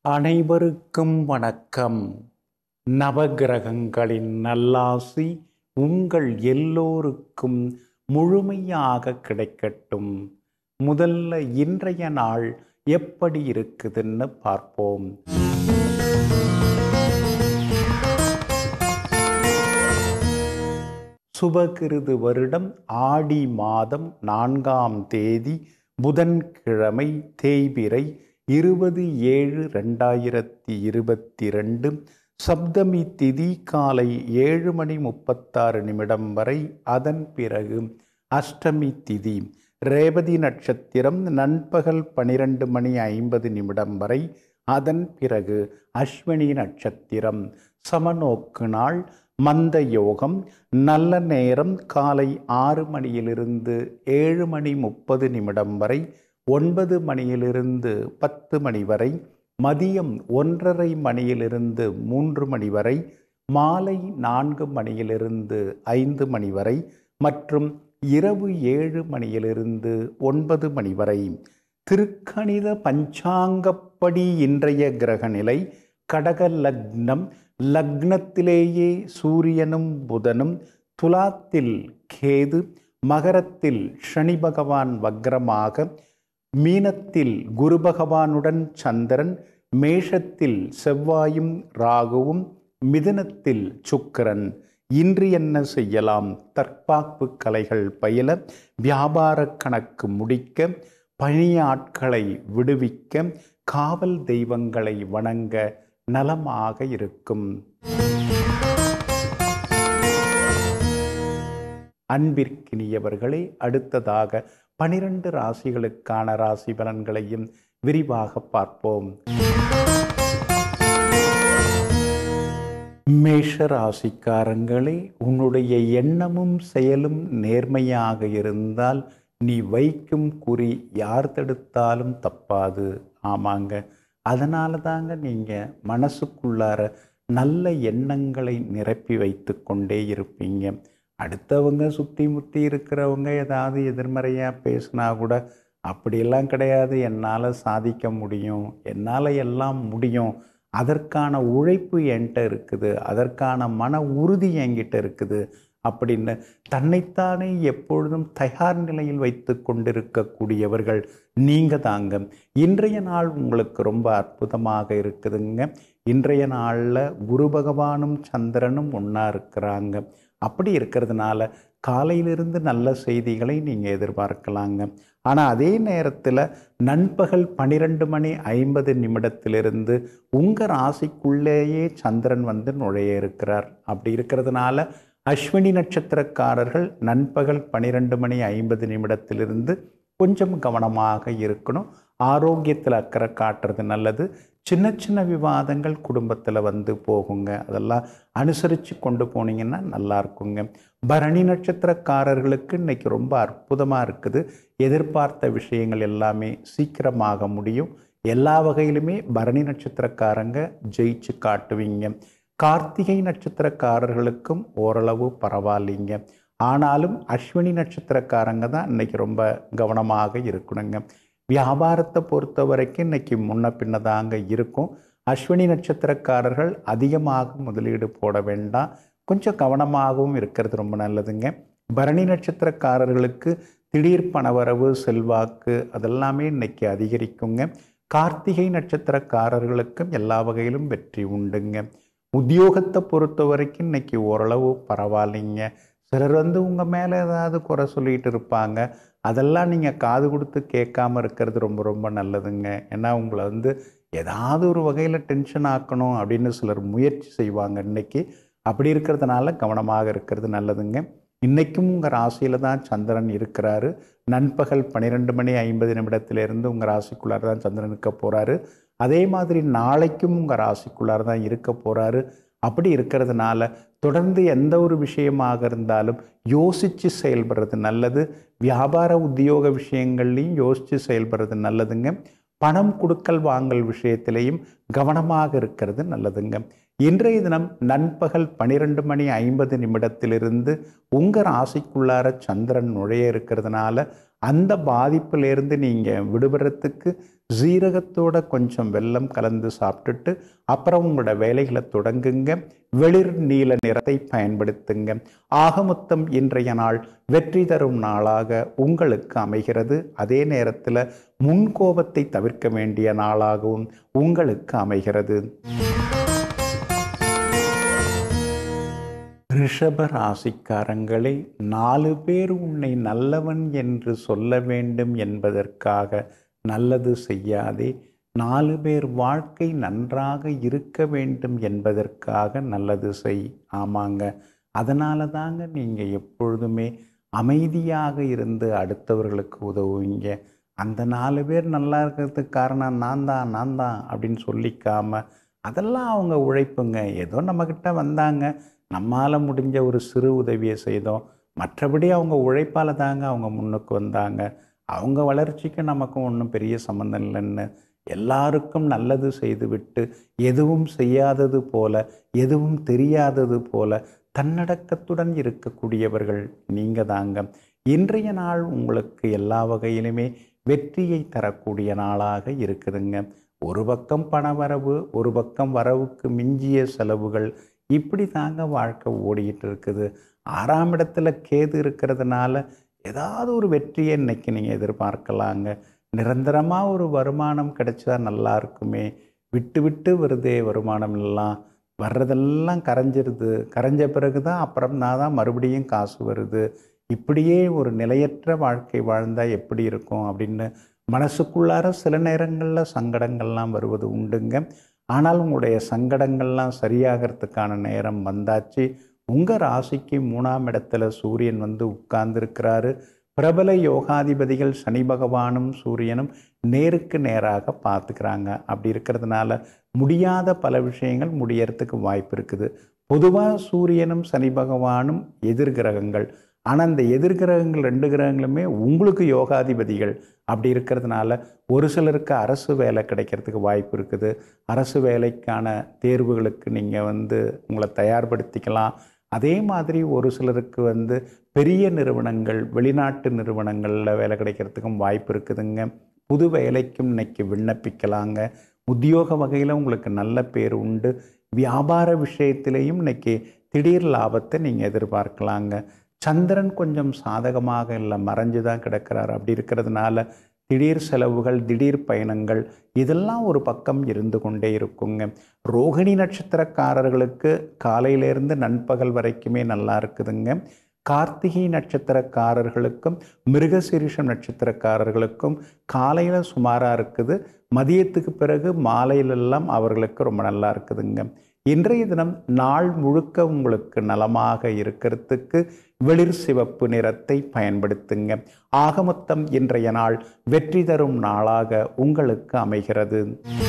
அனைவருக்கும் வணக்கம் நவகிரகங்களின் நல்லாசி உங்கள் எல்லோருக்கும் முழுமையாக கிடைக்கட்டும் முதல்ல இன்றைய நாள் எப்படி இருக்குதுன்னு பார்ப்போம் சுபகிருது வருடம் ஆடி மாதம் நான்காம் தேதி புதன்கிழமை தேய்பிறை இருபது ஏழு ரெண்டாயிரத்தி இருபத்தி ரெண்டு சப்தமி திதி காலை ஏழு மணி முப்பத்தாறு நிமிடம் வரை அதன் பிறகு அஷ்டமி திதி ரேவதி நட்சத்திரம் நண்பகல் பனிரெண்டு மணி ஐம்பது நிமிடம் வரை அதன் பிறகு அஸ்வினி நட்சத்திரம் சமநோக்கு நாள் மந்த யோகம் நல்ல நேரம் காலை ஆறு மணியிலிருந்து ஏழு மணி முப்பது நிமிடம் வரை ஒன்பது மணியிலிருந்து பத்து மணி வரை மதியம் ஒன்றரை மணியிலிருந்து மூன்று மணி வரை மாலை நான்கு மணியிலிருந்து ஐந்து மணி வரை மற்றும் இரவு ஏழு மணியிலிருந்து ஒன்பது மணி வரை திருக்கணித பஞ்சாங்கப்படி இன்றைய கிரகநிலை கடக லக்னம் லக்னத்திலேயே சூரியனும் புதனும் துலாத்தில் கேது மகரத்தில் சனி பகவான் வக்ரமாக மீனத்தில் குரு பகவானுடன் சந்திரன் மேஷத்தில் செவ்வாயும் ராகுவும் மிதுனத்தில் சுக்கிரன் இன்று என்ன செய்யலாம் தற்காப்பு கலைகள் பயில வியாபார கணக்கு முடிக்க பணியாட்களை விடுவிக்க காவல் தெய்வங்களை வணங்க நலமாக இருக்கும் அன்பிற்கினியவர்களே அடுத்ததாக பனிரெண்டு ராசிகளுக்கான ராசி பலன்களையும் விரிவாக பார்ப்போம் மேஷ ராசிக்காரங்களே உன்னுடைய எண்ணமும் செயலும் நேர்மையாக இருந்தால் நீ வைக்கும் குறி யார் தடுத்தாலும் தப்பாது ஆமாங்க அதனால தாங்க நீங்கள் மனசுக்குள்ளார நல்ல எண்ணங்களை நிரப்பி வைத்து கொண்டே இருப்பீங்க அடுத்தவங்க சுற்றி முற்றி இருக்கிறவங்க ஏதாவது எதிர்மறையாக பேசினா கூட அப்படியெல்லாம் கிடையாது என்னால் சாதிக்க முடியும் என்னால் எல்லாம் முடியும் அதற்கான உழைப்பு என்கிட்ட இருக்குது அதற்கான மன உறுதி என்கிட்ட இருக்குது அப்படின்னு தன்னைத்தானே எப்பொழுதும் தயார் நிலையில் வைத்து கொண்டிருக்கக்கூடியவர்கள் நீங்கள் தாங்க இன்றைய நாள் உங்களுக்கு ரொம்ப அற்புதமாக இருக்குதுங்க இன்றைய நாளில் குரு பகவானும் சந்திரனும் ஒன்றா இருக்கிறாங்க அப்படி இருக்கிறதுனால காலையிலிருந்து நல்ல செய்திகளை நீங்கள் எதிர்பார்க்கலாங்க ஆனால் அதே நேரத்தில் நண்பகல் பன்னிரெண்டு மணி ஐம்பது நிமிடத்திலிருந்து உங்கள் ராசிக்குள்ளேயே சந்திரன் வந்து நுழைய இருக்கிறார் அப்படி இருக்கிறதுனால அஸ்வினி நட்சத்திரக்காரர்கள் நண்பகல் பன்னிரெண்டு மணி ஐம்பது நிமிடத்திலிருந்து கொஞ்சம் கவனமாக இருக்கணும் ஆரோக்கியத்தில் அக்கறை காட்டுறது நல்லது சின்ன சின்ன விவாதங்கள் குடும்பத்தில் வந்து போகுங்க அதெல்லாம் அனுசரித்து கொண்டு போனீங்கன்னா நல்லா இருக்குங்க பரணி நட்சத்திரக்காரர்களுக்கு இன்றைக்கி ரொம்ப அற்புதமாக இருக்குது எதிர்பார்த்த விஷயங்கள் எல்லாமே சீக்கிரமாக முடியும் எல்லா வகையிலுமே பரணி நட்சத்திரக்காரங்க ஜெயிச்சு காட்டுவீங்க கார்த்திகை நட்சத்திரக்காரர்களுக்கும் ஓரளவு பரவாயில்லைங்க ஆனாலும் அஸ்வினி நட்சத்திரக்காரங்க தான் இன்றைக்கி ரொம்ப கவனமாக இருக்கணுங்க வியாபாரத்தை பொறுத்த வரைக்கும் இன்றைக்கி முன்ன பின்ன தாங்க இருக்கும் அஸ்வினி நட்சத்திரக்காரர்கள் அதிகமாக முதலீடு போட வேண்டாம் கொஞ்சம் கவனமாகவும் இருக்கிறது ரொம்ப நல்லதுங்க பரணி நட்சத்திரக்காரர்களுக்கு திடீர் பணவரவு செல்வாக்கு அதெல்லாமே இன்னைக்கு அதிகரிக்குங்க கார்த்திகை நட்சத்திரக்காரர்களுக்கும் எல்லா வகையிலும் வெற்றி உண்டுங்க உத்தியோகத்தை பொறுத்த வரைக்கும் இன்னைக்கு ஓரளவு பரவாயில்லைங்க சிலர் வந்து உங்கள் மேலே ஏதாவது குறை சொல்லிகிட்டு இருப்பாங்க அதெல்லாம் நீங்கள் காது கொடுத்து கேட்காம இருக்கிறது ரொம்ப ரொம்ப நல்லதுங்க ஏன்னா உங்களை வந்து ஏதாவது ஒரு வகையில் டென்ஷன் ஆக்கணும் அப்படின்னு சிலர் முயற்சி செய்வாங்க இன்னைக்கு அப்படி இருக்கிறதுனால கவனமாக இருக்கிறது நல்லதுங்க இன்றைக்கும் உங்கள் ராசியில் தான் சந்திரன் இருக்கிறாரு நண்பகல் பன்னிரெண்டு மணி ஐம்பது நிமிடத்திலிருந்து உங்கள் ராசிக்குள்ளார தான் சந்திரன் இருக்க போகிறாரு அதே மாதிரி நாளைக்கும் உங்கள் ராசிக்குள்ளார தான் இருக்க போகிறாரு அப்படி இருக்கிறதுனால தொடர்ந்து எந்த ஒரு விஷயமாக இருந்தாலும் யோசித்து செயல்படுறது நல்லது வியாபார உத்தியோக விஷயங்கள்லையும் யோசித்து செயல்படுறது நல்லதுங்க பணம் கொடுக்கல் வாங்கல் விஷயத்திலையும் கவனமாக இருக்கிறது நல்லதுங்க இன்றைய தினம் நண்பகல் பன்னிரெண்டு மணி ஐம்பது நிமிடத்திலிருந்து உங்கள் ராசிக்குள்ளார சந்திரன் நுழைய இருக்கிறதுனால அந்த பாதிப்பிலேருந்து நீங்கள் விடுபடுறதுக்கு ஜீரகத்தோட கொஞ்சம் வெல்லம் கலந்து சாப்பிட்டுட்டு அப்புறம் உங்களோட வேலைகளை தொடங்குங்க வெளிர் நீல நிறத்தை பயன்படுத்துங்க ஆகமொத்தம் இன்றைய நாள் வெற்றி தரும் நாளாக உங்களுக்கு அமைகிறது அதே நேரத்தில் முன்கோபத்தை தவிர்க்க வேண்டிய நாளாகவும் உங்களுக்கு அமைகிறது ரிஷப ராசிக்காரங்களே நாலு பேர் உன்னை நல்லவன் என்று சொல்ல வேண்டும் என்பதற்காக நல்லது செய்யாதே நாலு பேர் வாழ்க்கை நன்றாக இருக்க வேண்டும் என்பதற்காக நல்லது செய் ஆமாங்க அதனால தாங்க நீங்கள் எப்பொழுதுமே அமைதியாக இருந்து அடுத்தவர்களுக்கு உதவுவீங்க அந்த நாலு பேர் நல்லா இருக்கிறதுக்கு காரணம் நான் தான் நான் தான் அப்படின்னு சொல்லிக்காம அதெல்லாம் அவங்க உழைப்புங்க ஏதோ நம்மக்கிட்ட வந்தாங்க நம்மால் முடிஞ்ச ஒரு சிறு உதவியை செய்தோம் மற்றபடி அவங்க உழைப்பால் தாங்க அவங்க முன்னுக்கு வந்தாங்க அவங்க வளர்ச்சிக்கு நமக்கும் ஒன்றும் பெரிய சம்மந்தம் இல்லைன்னு எல்லாருக்கும் நல்லது செய்துவிட்டு எதுவும் செய்யாதது போல எதுவும் தெரியாதது போல தன்னடக்கத்துடன் இருக்கக்கூடியவர்கள் நீங்கள் தாங்க இன்றைய நாள் உங்களுக்கு எல்லா வகையிலுமே வெற்றியை தரக்கூடிய நாளாக இருக்குதுங்க ஒரு பக்கம் பணவரவு ஒரு பக்கம் வரவுக்கு மிஞ்சிய செலவுகள் இப்படி தாங்க வாழ்க்கை ஓடிக்கிட்டு இருக்குது ஆறாம் இடத்துல கேது இருக்கிறதுனால ஏதாவது ஒரு வெற்றியை இன்னைக்கு நீங்கள் எதிர்பார்க்கலாங்க நிரந்தரமாக ஒரு வருமானம் கிடைச்சா நல்லா இருக்குமே விட்டு விட்டு வருதே வருமானம் எல்லாம் வர்றதெல்லாம் கரைஞ்சிருது கரைஞ்ச பிறகு தான் அப்புறம் நான் தான் மறுபடியும் காசு வருது இப்படியே ஒரு நிலையற்ற வாழ்க்கை வாழ்ந்தால் எப்படி இருக்கும் அப்படின்னு மனசுக்குள்ளார சில நேரங்களில் சங்கடங்கள்லாம் வருவது உண்டுங்க ஆனால் உங்களுடைய சங்கடங்கள்லாம் சரியாகிறதுக்கான நேரம் வந்தாச்சு உங்கள் ராசிக்கு மூணாம் இடத்துல சூரியன் வந்து உட்கார்ந்துருக்கிறாரு பிரபல யோகாதிபதிகள் சனி பகவானும் சூரியனும் நேருக்கு நேராக பார்த்துக்கிறாங்க அப்படி இருக்கிறதுனால முடியாத பல விஷயங்கள் முடியறதுக்கு வாய்ப்பு இருக்குது பொதுவாக சூரியனும் சனி பகவானும் எதிர்கிரகங்கள் ஆனால் அந்த எதிர்கிரகங்கள் ரெண்டு கிரகங்களுமே உங்களுக்கு யோகாதிபதிகள் அப்படி இருக்கிறதுனால ஒரு சிலருக்கு அரசு வேலை கிடைக்கிறதுக்கு வாய்ப்பு இருக்குது அரசு வேலைக்கான தேர்வுகளுக்கு நீங்கள் வந்து உங்களை தயார்படுத்திக்கலாம் அதே மாதிரி ஒரு சிலருக்கு வந்து பெரிய நிறுவனங்கள் வெளிநாட்டு நிறுவனங்களில் வேலை கிடைக்கிறதுக்கும் வாய்ப்பு இருக்குதுங்க புது வேலைக்கும் இன்னைக்கு விண்ணப்பிக்கலாங்க உத்தியோக வகையில் உங்களுக்கு நல்ல பேர் உண்டு வியாபார விஷயத்திலையும் இன்னைக்கு திடீர் லாபத்தை நீங்கள் எதிர்பார்க்கலாங்க சந்திரன் கொஞ்சம் சாதகமாக இல்லை மறைஞ்சு தான் கிடக்கிறார் அப்படி இருக்கிறதுனால திடீர் செலவுகள் திடீர் பயணங்கள் இதெல்லாம் ஒரு பக்கம் இருந்து கொண்டே இருக்குங்க ரோகிணி நட்சத்திரக்காரர்களுக்கு காலையிலேருந்து நண்பகல் வரைக்குமே நல்லா இருக்குதுங்க கார்த்திகை நட்சத்திரக்காரர்களுக்கும் மிருகசீரிஷம் நட்சத்திரக்காரர்களுக்கும் காலையில் சுமாராக இருக்குது மதியத்துக்கு பிறகு மாலையிலெல்லாம் அவர்களுக்கு ரொம்ப நல்லா இருக்குதுங்க இன்றைய தினம் நாள் முழுக்க உங்களுக்கு நலமாக இருக்கிறதுக்கு வெளிர் சிவப்பு நிறத்தை பயன்படுத்துங்க ஆகமொத்தம் இன்றைய நாள் வெற்றி தரும் நாளாக உங்களுக்கு அமைகிறது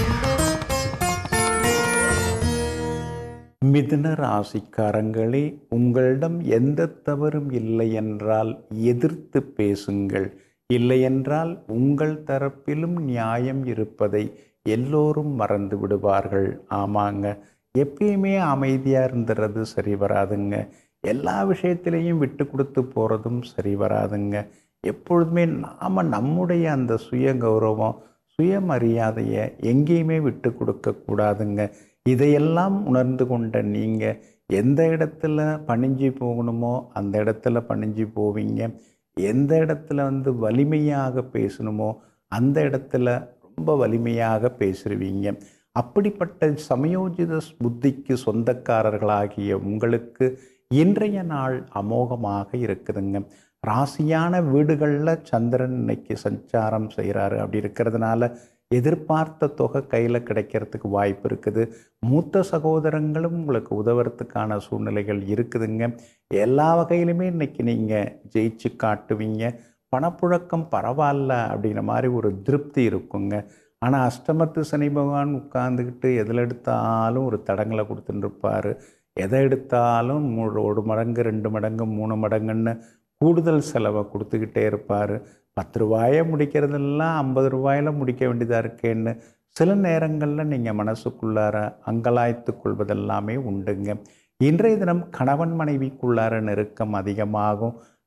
மிதுன ராசிக்காரங்களே உங்களிடம் எந்த தவறும் இல்லை என்றால் எதிர்த்து பேசுங்கள் இல்லையென்றால் உங்கள் தரப்பிலும் நியாயம் இருப்பதை எல்லோரும் மறந்து விடுவார்கள் ஆமாங்க எப்பயுமே அமைதியாக இருந்துறது சரி வராதுங்க எல்லா விஷயத்திலையும் விட்டு கொடுத்து போகிறதும் சரி வராதுங்க எப்பொழுதுமே நாம் நம்முடைய அந்த சுய கௌரவம் சுயமரியாதையை எங்கேயுமே விட்டு கொடுக்கக்கூடாதுங்க இதையெல்லாம் உணர்ந்து கொண்ட நீங்கள் எந்த இடத்துல பணிஞ்சு போகணுமோ அந்த இடத்துல பணிஞ்சு போவீங்க எந்த இடத்துல வந்து வலிமையாக பேசணுமோ அந்த இடத்துல ரொம்ப வலிமையாக பேசுருவீங்க அப்படிப்பட்ட சமயோஜித புத்திக்கு சொந்தக்காரர்களாகிய உங்களுக்கு இன்றைய நாள் அமோகமாக இருக்குதுங்க ராசியான வீடுகளில் சந்திரன் இன்னைக்கு சஞ்சாரம் செய்கிறாரு அப்படி இருக்கிறதுனால எதிர்பார்த்த தொகை கையில் கிடைக்கிறதுக்கு வாய்ப்பு இருக்குது மூத்த சகோதரங்களும் உங்களுக்கு உதவுறதுக்கான சூழ்நிலைகள் இருக்குதுங்க எல்லா வகையிலுமே இன்னைக்கு நீங்கள் ஜெயிச்சு காட்டுவீங்க பணப்புழக்கம் பரவாயில்ல அப்படிங்கிற மாதிரி ஒரு திருப்தி இருக்குங்க ஆனால் அஷ்டமத்து சனி பகவான் உட்கார்ந்துக்கிட்டு எதில் எடுத்தாலும் ஒரு தடங்களை கொடுத்துட்டு இருப்பார் எதை எடுத்தாலும் மூ- ஒரு மடங்கு ரெண்டு மடங்கு மூணு மடங்குன்னு கூடுதல் செலவை கொடுத்துக்கிட்டே இருப்பார் பத்து ரூபாயை முடிக்கிறதெல்லாம் ஐம்பது ரூபாயில் முடிக்க வேண்டியதாக இருக்கேன்னு சில நேரங்களில் நீங்கள் மனசுக்குள்ளார அங்கலாய்த்து கொள்வதெல்லாமே உண்டுங்க இன்றைய தினம் கணவன் மனைவிக்குள்ளார நெருக்கம் அதிகமாகும்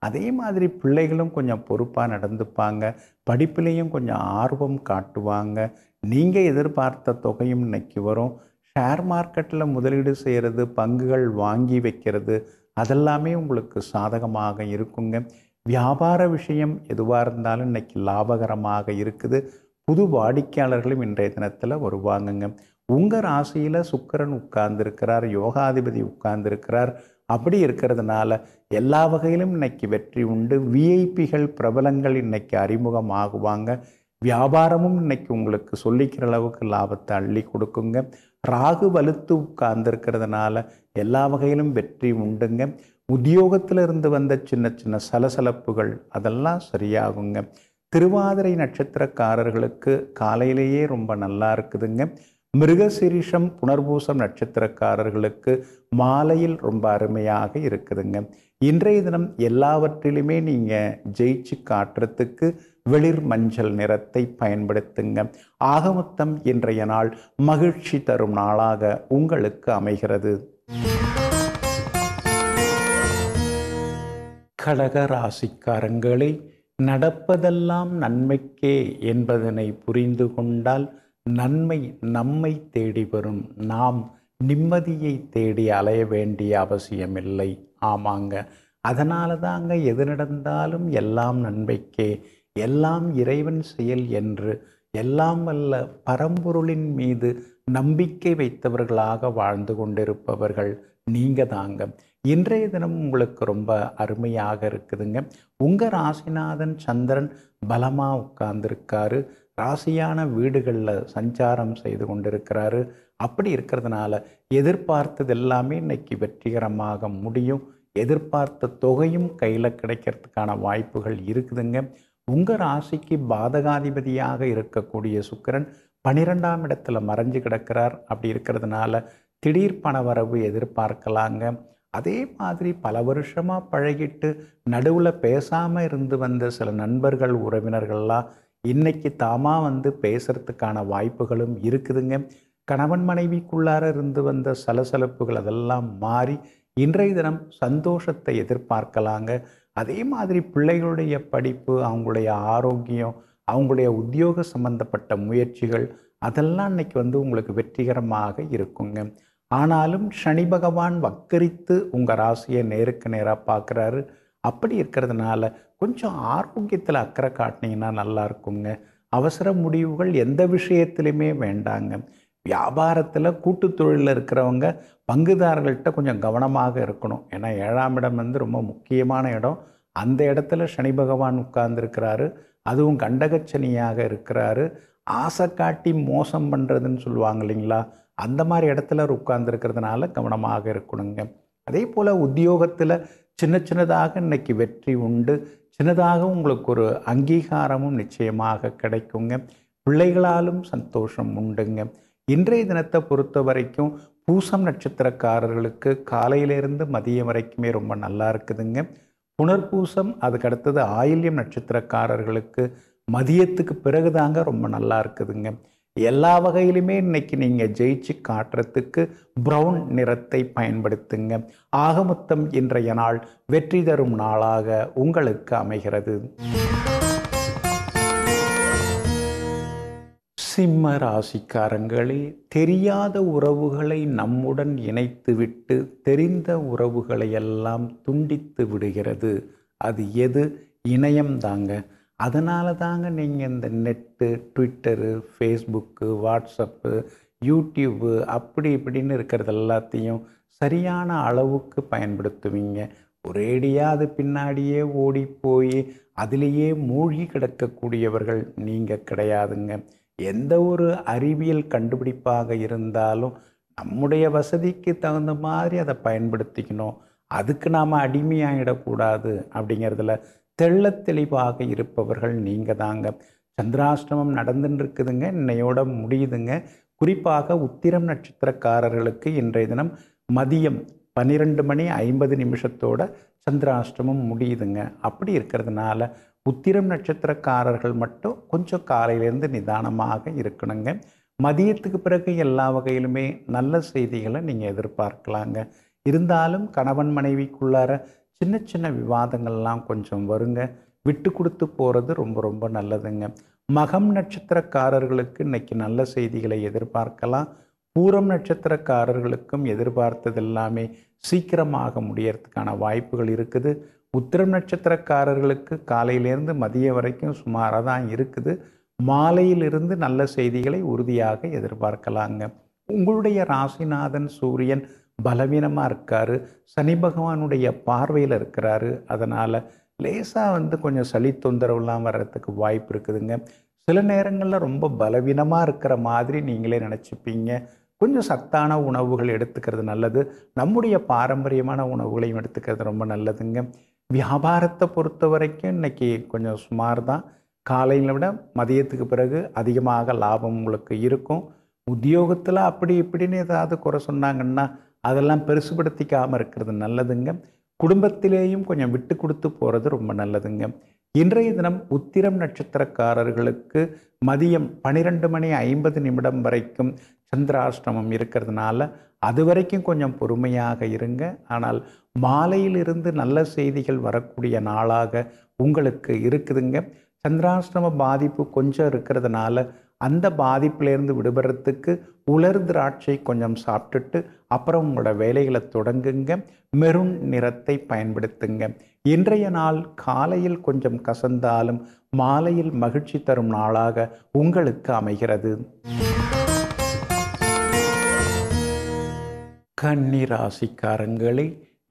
அதே மாதிரி பிள்ளைகளும் கொஞ்சம் பொறுப்பாக நடந்துப்பாங்க படிப்புலேயும் கொஞ்சம் ஆர்வம் காட்டுவாங்க நீங்கள் எதிர்பார்த்த தொகையும் இன்னைக்கு வரும் ஷேர் மார்க்கெட்டில் முதலீடு செய்கிறது பங்குகள் வாங்கி வைக்கிறது அதெல்லாமே உங்களுக்கு சாதகமாக இருக்குங்க வியாபார விஷயம் எதுவாக இருந்தாலும் இன்னைக்கு லாபகரமாக இருக்குது புது வாடிக்கையாளர்களும் இன்றைய தினத்தில் வருவாங்கங்க உங்கள் ராசியில் சுக்கிரன் உட்கார்ந்துருக்கிறார் யோகாதிபதி உட்கார்ந்துருக்கிறார் அப்படி இருக்கிறதுனால எல்லா வகையிலும் இன்னைக்கு வெற்றி உண்டு விஐபிகள் பிரபலங்கள் இன்னைக்கு அறிமுகமாகுவாங்க வியாபாரமும் இன்னைக்கு உங்களுக்கு சொல்லிக்கிற அளவுக்கு லாபத்தை அள்ளி கொடுக்குங்க ராகு வலுத்து உட்கார்ந்துருக்கிறதுனால எல்லா வகையிலும் வெற்றி உண்டுங்க உத்தியோகத்தில் இருந்து வந்த சின்ன சின்ன சலசலப்புகள் அதெல்லாம் சரியாகுங்க திருவாதிரை நட்சத்திரக்காரர்களுக்கு காலையிலேயே ரொம்ப நல்லா இருக்குதுங்க மிருகசிரிஷம் புனர்பூசம் நட்சத்திரக்காரர்களுக்கு மாலையில் ரொம்ப அருமையாக இருக்குதுங்க இன்றைய தினம் எல்லாவற்றிலுமே நீங்கள் ஜெயிச்சு காட்டுறதுக்கு வெளிர் மஞ்சள் நிறத்தை பயன்படுத்துங்க ஆகமொத்தம் இன்றைய நாள் மகிழ்ச்சி தரும் நாளாக உங்களுக்கு அமைகிறது கடக ராசிக்காரங்களே நடப்பதெல்லாம் நன்மைக்கே என்பதனை புரிந்து கொண்டால் நன்மை நம்மை தேடி வரும் நாம் நிம்மதியை தேடி அலைய வேண்டிய அவசியமில்லை ஆமாங்க அதனால தாங்க எது நடந்தாலும் எல்லாம் நன்மைக்கே எல்லாம் இறைவன் செயல் என்று எல்லாம் வல்ல பரம்பொருளின் மீது நம்பிக்கை வைத்தவர்களாக வாழ்ந்து கொண்டிருப்பவர்கள் நீங்க தாங்க இன்றைய தினம் உங்களுக்கு ரொம்ப அருமையாக இருக்குதுங்க உங்கள் ராசிநாதன் சந்திரன் பலமாக உட்கார்ந்துருக்காரு ராசியான வீடுகளில் சஞ்சாரம் செய்து கொண்டிருக்கிறாரு அப்படி இருக்கிறதுனால எதிர்பார்த்தது எல்லாமே இன்னைக்கு வெற்றிகரமாக முடியும் எதிர்பார்த்த தொகையும் கையில் கிடைக்கிறதுக்கான வாய்ப்புகள் இருக்குதுங்க உங்கள் ராசிக்கு பாதகாதிபதியாக இருக்கக்கூடிய சுக்கிரன் பனிரெண்டாம் இடத்துல மறைஞ்சு கிடக்கிறார் அப்படி இருக்கிறதுனால திடீர் பணவரவு எதிர்பார்க்கலாங்க அதே மாதிரி பல வருஷமாக பழகிட்டு நடுவில் பேசாமல் இருந்து வந்த சில நண்பர்கள் உறவினர்கள்லாம் இன்னைக்கு தாமா வந்து பேசுறதுக்கான வாய்ப்புகளும் இருக்குதுங்க கணவன் மனைவிக்குள்ளார இருந்து வந்த சலசலப்புகள் அதெல்லாம் மாறி இன்றைய தினம் சந்தோஷத்தை எதிர்பார்க்கலாங்க அதே மாதிரி பிள்ளைகளுடைய படிப்பு அவங்களுடைய ஆரோக்கியம் அவங்களுடைய உத்தியோக சம்பந்தப்பட்ட முயற்சிகள் அதெல்லாம் இன்னைக்கு வந்து உங்களுக்கு வெற்றிகரமாக இருக்குங்க ஆனாலும் சனி பகவான் வக்கரித்து உங்கள் ராசியை நேருக்கு நேராக பார்க்குறாரு அப்படி இருக்கிறதுனால கொஞ்சம் ஆரோக்கியத்தில் அக்கறை காட்டினீங்கன்னா நல்லா இருக்குங்க அவசர முடிவுகள் எந்த விஷயத்திலுமே வேண்டாங்க வியாபாரத்தில் கூட்டு தொழிலில் இருக்கிறவங்க பங்குதாரர்கள்ட்ட கொஞ்சம் கவனமாக இருக்கணும் ஏன்னா ஏழாம் இடம் வந்து ரொம்ப முக்கியமான இடம் அந்த இடத்துல சனி பகவான் உட்கார்ந்துருக்கிறாரு அதுவும் கண்டகச்சனியாக இருக்கிறாரு ஆசை காட்டி மோசம் பண்ணுறதுன்னு சொல்லுவாங்க இல்லைங்களா அந்த மாதிரி இடத்துல உட்கார்ந்துருக்கிறதுனால கவனமாக இருக்கணுங்க அதே போல் உத்தியோகத்தில் சின்ன சின்னதாக இன்னைக்கு வெற்றி உண்டு சின்னதாக உங்களுக்கு ஒரு அங்கீகாரமும் நிச்சயமாக கிடைக்குங்க பிள்ளைகளாலும் சந்தோஷம் உண்டுங்க இன்றைய தினத்தை பொறுத்த வரைக்கும் பூசம் நட்சத்திரக்காரர்களுக்கு காலையிலேருந்து மதியம் வரைக்குமே ரொம்ப நல்லா இருக்குதுங்க புனர்பூசம் அதுக்கு அடுத்தது ஆயில்யம் நட்சத்திரக்காரர்களுக்கு மதியத்துக்கு பிறகுதாங்க ரொம்ப நல்லா இருக்குதுங்க எல்லா வகையிலுமே இன்னைக்கு நீங்கள் ஜெயிச்சு காட்டுறதுக்கு ப்ரௌன் நிறத்தை பயன்படுத்துங்க ஆகமொத்தம் இன்றைய நாள் வெற்றி தரும் நாளாக உங்களுக்கு அமைகிறது சிம்ம ராசிக்காரங்களே தெரியாத உறவுகளை நம்முடன் இணைத்துவிட்டு தெரிந்த உறவுகளை எல்லாம் துண்டித்து விடுகிறது அது எது இணையம் தாங்க அதனால தாங்க நீங்கள் இந்த net Twitter Facebook WhatsApp YouTube அப்படி இப்படின்னு இருக்கிறது எல்லாத்தையும் சரியான அளவுக்கு பயன்படுத்துவீங்க ஒரேடியாக அது பின்னாடியே ஓடி போய் அதிலேயே மூழ்கி கிடக்கக்கூடியவர்கள் நீங்கள் கிடையாதுங்க எந்த ஒரு அறிவியல் கண்டுபிடிப்பாக இருந்தாலும் நம்முடைய வசதிக்கு தகுந்த மாதிரி அதை பயன்படுத்திக்கணும் அதுக்கு நாம் அடிமையாகிடக்கூடாது அப்படிங்கிறதுல தெள்ளத் தெளிவாக இருப்பவர்கள் நீங்கள் தாங்க சந்திராஷ்டமம் நடந்துன்னு இருக்குதுங்க இன்னையோட முடியுதுங்க குறிப்பாக உத்திரம் நட்சத்திரக்காரர்களுக்கு இன்றைய தினம் மதியம் பன்னிரெண்டு மணி ஐம்பது நிமிஷத்தோட சந்திராஷ்டமம் முடியுதுங்க அப்படி இருக்கிறதுனால உத்திரம் நட்சத்திரக்காரர்கள் மட்டும் கொஞ்சம் காலையிலேருந்து நிதானமாக இருக்கணுங்க மதியத்துக்கு பிறகு எல்லா வகையிலுமே நல்ல செய்திகளை நீங்கள் எதிர்பார்க்கலாங்க இருந்தாலும் கணவன் மனைவிக்குள்ளார சின்ன சின்ன விவாதங்கள்லாம் கொஞ்சம் வருங்க விட்டு கொடுத்து போகிறது ரொம்ப ரொம்ப நல்லதுங்க மகம் நட்சத்திரக்காரர்களுக்கு இன்னைக்கு நல்ல செய்திகளை எதிர்பார்க்கலாம் பூரம் நட்சத்திரக்காரர்களுக்கும் எதிர்பார்த்தது எல்லாமே சீக்கிரமாக முடியறதுக்கான வாய்ப்புகள் இருக்குது உத்திரம் நட்சத்திரக்காரர்களுக்கு காலையிலேருந்து மதியம் வரைக்கும் சுமாராக தான் இருக்குது மாலையிலிருந்து நல்ல செய்திகளை உறுதியாக எதிர்பார்க்கலாங்க உங்களுடைய ராசிநாதன் சூரியன் பலவீனமாக இருக்காரு சனி பகவானுடைய பார்வையில் இருக்கிறாரு அதனால் லேசாக வந்து கொஞ்சம் சளி தொந்தரவுலாம் வர்றதுக்கு வாய்ப்பு இருக்குதுங்க சில நேரங்களில் ரொம்ப பலவீனமாக இருக்கிற மாதிரி நீங்களே நினச்சிப்பீங்க கொஞ்சம் சத்தான உணவுகள் எடுத்துக்கிறது நல்லது நம்முடைய பாரம்பரியமான உணவுகளையும் எடுத்துக்கிறது ரொம்ப நல்லதுங்க வியாபாரத்தை பொறுத்த வரைக்கும் இன்னைக்கு கொஞ்சம் சுமார் தான் காலையில் விட மதியத்துக்கு பிறகு அதிகமாக லாபம் உங்களுக்கு இருக்கும் உத்தியோகத்தில் அப்படி இப்படின்னு ஏதாவது குறை சொன்னாங்கன்னா அதெல்லாம் பெருசுபடுத்திக்காமல் இருக்கிறது நல்லதுங்க குடும்பத்திலேயும் கொஞ்சம் விட்டு கொடுத்து போகிறது ரொம்ப நல்லதுங்க இன்றைய தினம் உத்திரம் நட்சத்திரக்காரர்களுக்கு மதியம் பன்னிரெண்டு மணி ஐம்பது நிமிடம் வரைக்கும் சந்திராஷ்டமம் இருக்கிறதுனால அது வரைக்கும் கொஞ்சம் பொறுமையாக இருங்க ஆனால் மாலையிலிருந்து நல்ல செய்திகள் வரக்கூடிய நாளாக உங்களுக்கு இருக்குதுங்க சந்திராஷ்டம பாதிப்பு கொஞ்சம் இருக்கிறதுனால அந்த பாதிப்பிலேருந்து விடுபடுறதுக்கு உலர் திராட்சை கொஞ்சம் சாப்பிட்டுட்டு அப்புறம் உங்களோட வேலைகளை தொடங்குங்க மெரூன் நிறத்தை பயன்படுத்துங்க இன்றைய நாள் காலையில் கொஞ்சம் கசந்தாலும் மாலையில் மகிழ்ச்சி தரும் நாளாக உங்களுக்கு அமைகிறது கன்னிராசிக்காரங்களே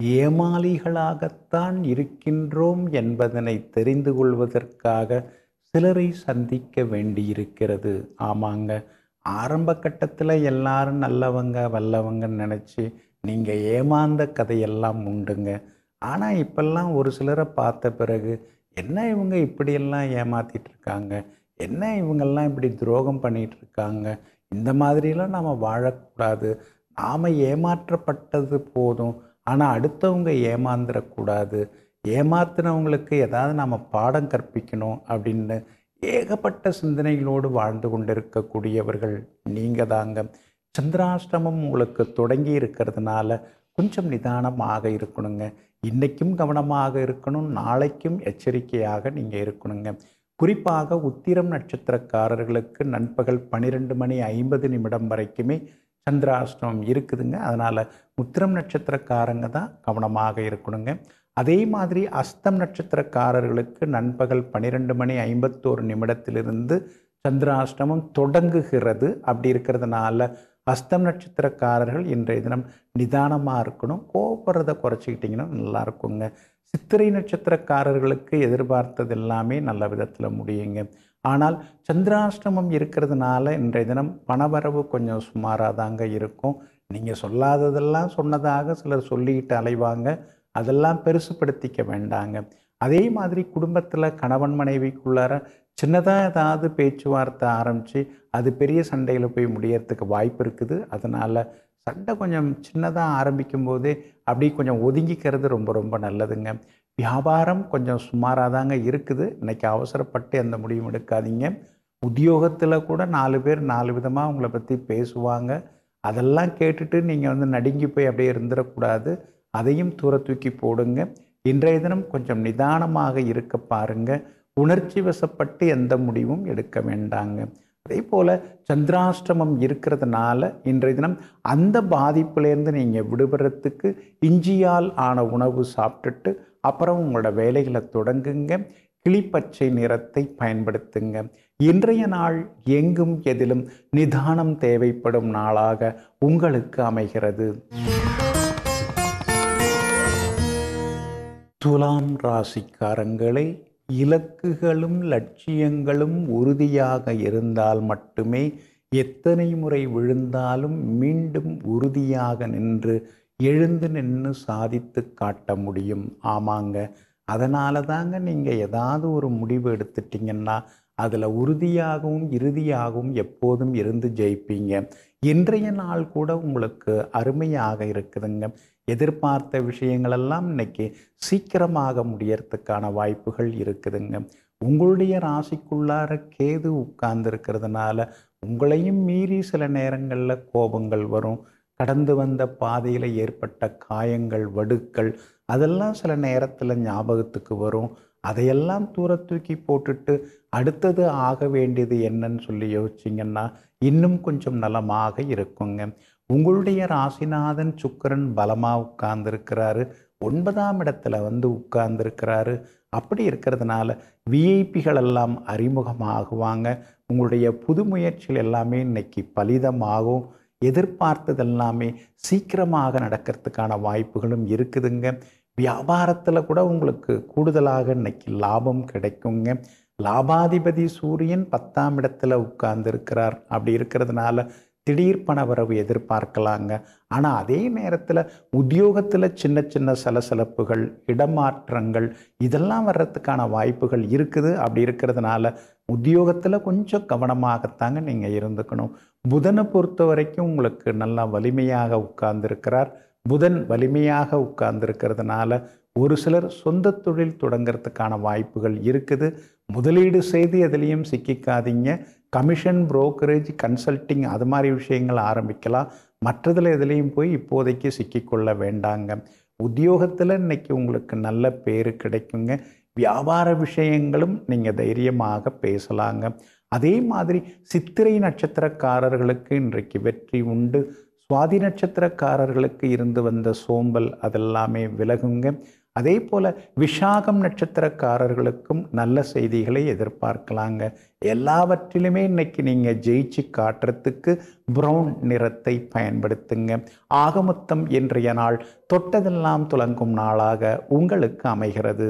ஏமாளிகளாகத்தான் இருக்கின்றோம் என்பதனை தெரிந்து கொள்வதற்காக சிலரை சந்திக்க வேண்டியிருக்கிறது ஆமாங்க ஆரம்ப கட்டத்தில் எல்லாரும் நல்லவங்க வல்லவங்கன்னு நினச்சி நீங்கள் ஏமாந்த கதையெல்லாம் உண்டுங்க ஆனால் இப்பெல்லாம் ஒரு சிலரை பார்த்த பிறகு என்ன இவங்க இப்படியெல்லாம் ஏமாத்திட்டு இருக்காங்க என்ன இவங்கெல்லாம் இப்படி துரோகம் பண்ணிட்டு இருக்காங்க இந்த மாதிரிலாம் நாம் வாழக்கூடாது நாம் ஏமாற்றப்பட்டது போதும் ஆனால் அடுத்தவங்க ஏமாந்துடக்கூடாது ஏமாத்தினவங்களுக்கு ஏதாவது நாம் பாடம் கற்பிக்கணும் அப்படின்னு ஏகப்பட்ட சிந்தனைகளோடு வாழ்ந்து கொண்டிருக்கக்கூடியவர்கள் நீங்கள் தாங்க சந்திராஷ்டமம் உங்களுக்கு தொடங்கி இருக்கிறதுனால கொஞ்சம் நிதானமாக இருக்கணுங்க இன்றைக்கும் கவனமாக இருக்கணும் நாளைக்கும் எச்சரிக்கையாக நீங்கள் இருக்கணுங்க குறிப்பாக உத்திரம் நட்சத்திரக்காரர்களுக்கு நண்பகல் பன்னிரெண்டு மணி ஐம்பது நிமிடம் வரைக்குமே சந்திராஷ்டமம் இருக்குதுங்க அதனால் உத்திரம் நட்சத்திரக்காரங்க தான் கவனமாக இருக்கணுங்க அதே மாதிரி அஸ்தம் நட்சத்திரக்காரர்களுக்கு நண்பகல் பன்னிரெண்டு மணி ஐம்பத்தோரு நிமிடத்திலிருந்து சந்திராஷ்டமம் தொடங்குகிறது அப்படி இருக்கிறதுனால அஸ்தம் நட்சத்திரக்காரர்கள் இன்றைய தினம் நிதானமாக இருக்கணும் கோபுறதை குறைச்சிக்கிட்டிங்கன்னா நல்லா இருக்குங்க சித்திரை நட்சத்திரக்காரர்களுக்கு எதிர்பார்த்தது எல்லாமே நல்ல விதத்தில் முடியுங்க ஆனால் சந்திராஷ்டமம் இருக்கிறதுனால இன்றைய தினம் பணவரவு கொஞ்சம் சுமாராக தாங்க இருக்கும் நீங்கள் சொல்லாததெல்லாம் சொன்னதாக சிலர் சொல்லிக்கிட்டு அலைவாங்க அதெல்லாம் பெருசுப்படுத்திக்க வேண்டாங்க அதே மாதிரி குடும்பத்தில் கணவன் மனைவிக்குள்ளார சின்னதாக ஏதாவது பேச்சுவார்த்தை ஆரம்பித்து அது பெரிய சண்டையில் போய் முடியறதுக்கு வாய்ப்பு இருக்குது அதனால் சண்டை கொஞ்சம் சின்னதாக ஆரம்பிக்கும் போதே அப்படி கொஞ்சம் ஒதுங்கிக்கிறது ரொம்ப ரொம்ப நல்லதுங்க வியாபாரம் கொஞ்சம் சுமாராக தாங்க இருக்குது இன்றைக்கி அவசரப்பட்டு எந்த முடிவும் எடுக்காதீங்க உத்தியோகத்தில் கூட நாலு பேர் நாலு விதமாக உங்களை பற்றி பேசுவாங்க அதெல்லாம் கேட்டுட்டு நீங்கள் வந்து நடுங்கி போய் அப்படியே இருந்துடக்கூடாது அதையும் தூர தூக்கி போடுங்க இன்றைய தினம் கொஞ்சம் நிதானமாக இருக்க பாருங்க உணர்ச்சி வசப்பட்டு எந்த முடிவும் எடுக்க வேண்டாங்க அதே போல் சந்திராஷ்டமம் இருக்கிறதுனால இன்றைய தினம் அந்த பாதிப்புலேருந்து நீங்கள் விடுபடுறதுக்கு இஞ்சியால் ஆன உணவு சாப்பிட்டுட்டு அப்புறம் உங்களோட வேலைகளை தொடங்குங்க கிளிப்பச்சை நிறத்தை பயன்படுத்துங்க இன்றைய நாள் எங்கும் எதிலும் நிதானம் தேவைப்படும் நாளாக உங்களுக்கு அமைகிறது துலாம் ராசிக்காரங்களே இலக்குகளும் லட்சியங்களும் உறுதியாக இருந்தால் மட்டுமே எத்தனை முறை விழுந்தாலும் மீண்டும் உறுதியாக நின்று எழுந்து நின்று சாதித்து காட்ட முடியும் ஆமாங்க அதனால தாங்க நீங்கள் ஏதாவது ஒரு முடிவு எடுத்துட்டிங்கன்னா அதில் உறுதியாகவும் இறுதியாகவும் எப்போதும் இருந்து ஜெயிப்பீங்க இன்றைய நாள் கூட உங்களுக்கு அருமையாக இருக்குதுங்க எதிர்பார்த்த விஷயங்களெல்லாம் இன்னைக்கு சீக்கிரமாக முடியறதுக்கான வாய்ப்புகள் இருக்குதுங்க உங்களுடைய ராசிக்குள்ளார கேது உட்கார்ந்து இருக்கிறதுனால உங்களையும் மீறி சில நேரங்களில் கோபங்கள் வரும் கடந்து வந்த பாதையில் ஏற்பட்ட காயங்கள் வடுக்கள் அதெல்லாம் சில நேரத்தில் ஞாபகத்துக்கு வரும் அதையெல்லாம் தூர தூக்கி போட்டுட்டு அடுத்தது ஆக வேண்டியது என்னன்னு சொல்லி யோசிச்சிங்கன்னா இன்னும் கொஞ்சம் நலமாக இருக்குங்க உங்களுடைய ராசிநாதன் சுக்கரன் பலமாக உட்கார்ந்துருக்கிறாரு ஒன்பதாம் இடத்துல வந்து உட்கார்ந்துருக்கிறாரு அப்படி இருக்கிறதுனால விஐபிகள் எல்லாம் அறிமுகமாகுவாங்க உங்களுடைய புது முயற்சிகள் எல்லாமே இன்னைக்கு பலிதமாகும் எதிர்பார்த்தது எல்லாமே சீக்கிரமாக நடக்கிறதுக்கான வாய்ப்புகளும் இருக்குதுங்க வியாபாரத்தில் கூட உங்களுக்கு கூடுதலாக இன்னைக்கு லாபம் கிடைக்குங்க லாபாதிபதி சூரியன் பத்தாம் இடத்துல உட்கார்ந்துருக்கிறார் அப்படி இருக்கிறதுனால திடீர் பணவரவு எதிர்பார்க்கலாங்க ஆனால் அதே நேரத்தில் உத்தியோகத்தில் சின்ன சின்ன சலசலப்புகள் இடமாற்றங்கள் இதெல்லாம் வர்றதுக்கான வாய்ப்புகள் இருக்குது அப்படி இருக்கிறதுனால உத்தியோகத்தில் கொஞ்சம் கவனமாகத்தாங்க நீங்கள் இருந்துக்கணும் புதனை பொறுத்த வரைக்கும் உங்களுக்கு நல்லா வலிமையாக உட்கார்ந்துருக்கிறார் புதன் வலிமையாக உட்கார்ந்துருக்கிறதுனால ஒரு சிலர் சொந்த தொழில் தொடங்கிறதுக்கான வாய்ப்புகள் இருக்குது முதலீடு செய்து எதுலேயும் சிக்கிக்காதீங்க கமிஷன் புரோக்கரேஜ் கன்சல்ட்டிங் அது மாதிரி விஷயங்கள் ஆரம்பிக்கலாம் மற்றதில் எதுலேயும் போய் இப்போதைக்கு சிக்கிக்கொள்ள வேண்டாங்க உத்தியோகத்தில் இன்னைக்கு உங்களுக்கு நல்ல பேர் கிடைக்குங்க வியாபார விஷயங்களும் நீங்கள் தைரியமாக பேசலாங்க அதே மாதிரி சித்திரை நட்சத்திரக்காரர்களுக்கு இன்றைக்கு வெற்றி உண்டு சுவாதி நட்சத்திரக்காரர்களுக்கு இருந்து வந்த சோம்பல் அதெல்லாமே விலகுங்க அதே போல் விஷாகம் நட்சத்திரக்காரர்களுக்கும் நல்ல செய்திகளை எதிர்பார்க்கலாங்க எல்லாவற்றிலுமே இன்னைக்கு நீங்கள் ஜெயிச்சு காட்டுறதுக்கு ப்ரௌன் நிறத்தை பயன்படுத்துங்க ஆகமொத்தம் இன்றைய நாள் தொட்டதெல்லாம் துலங்கும் நாளாக உங்களுக்கு அமைகிறது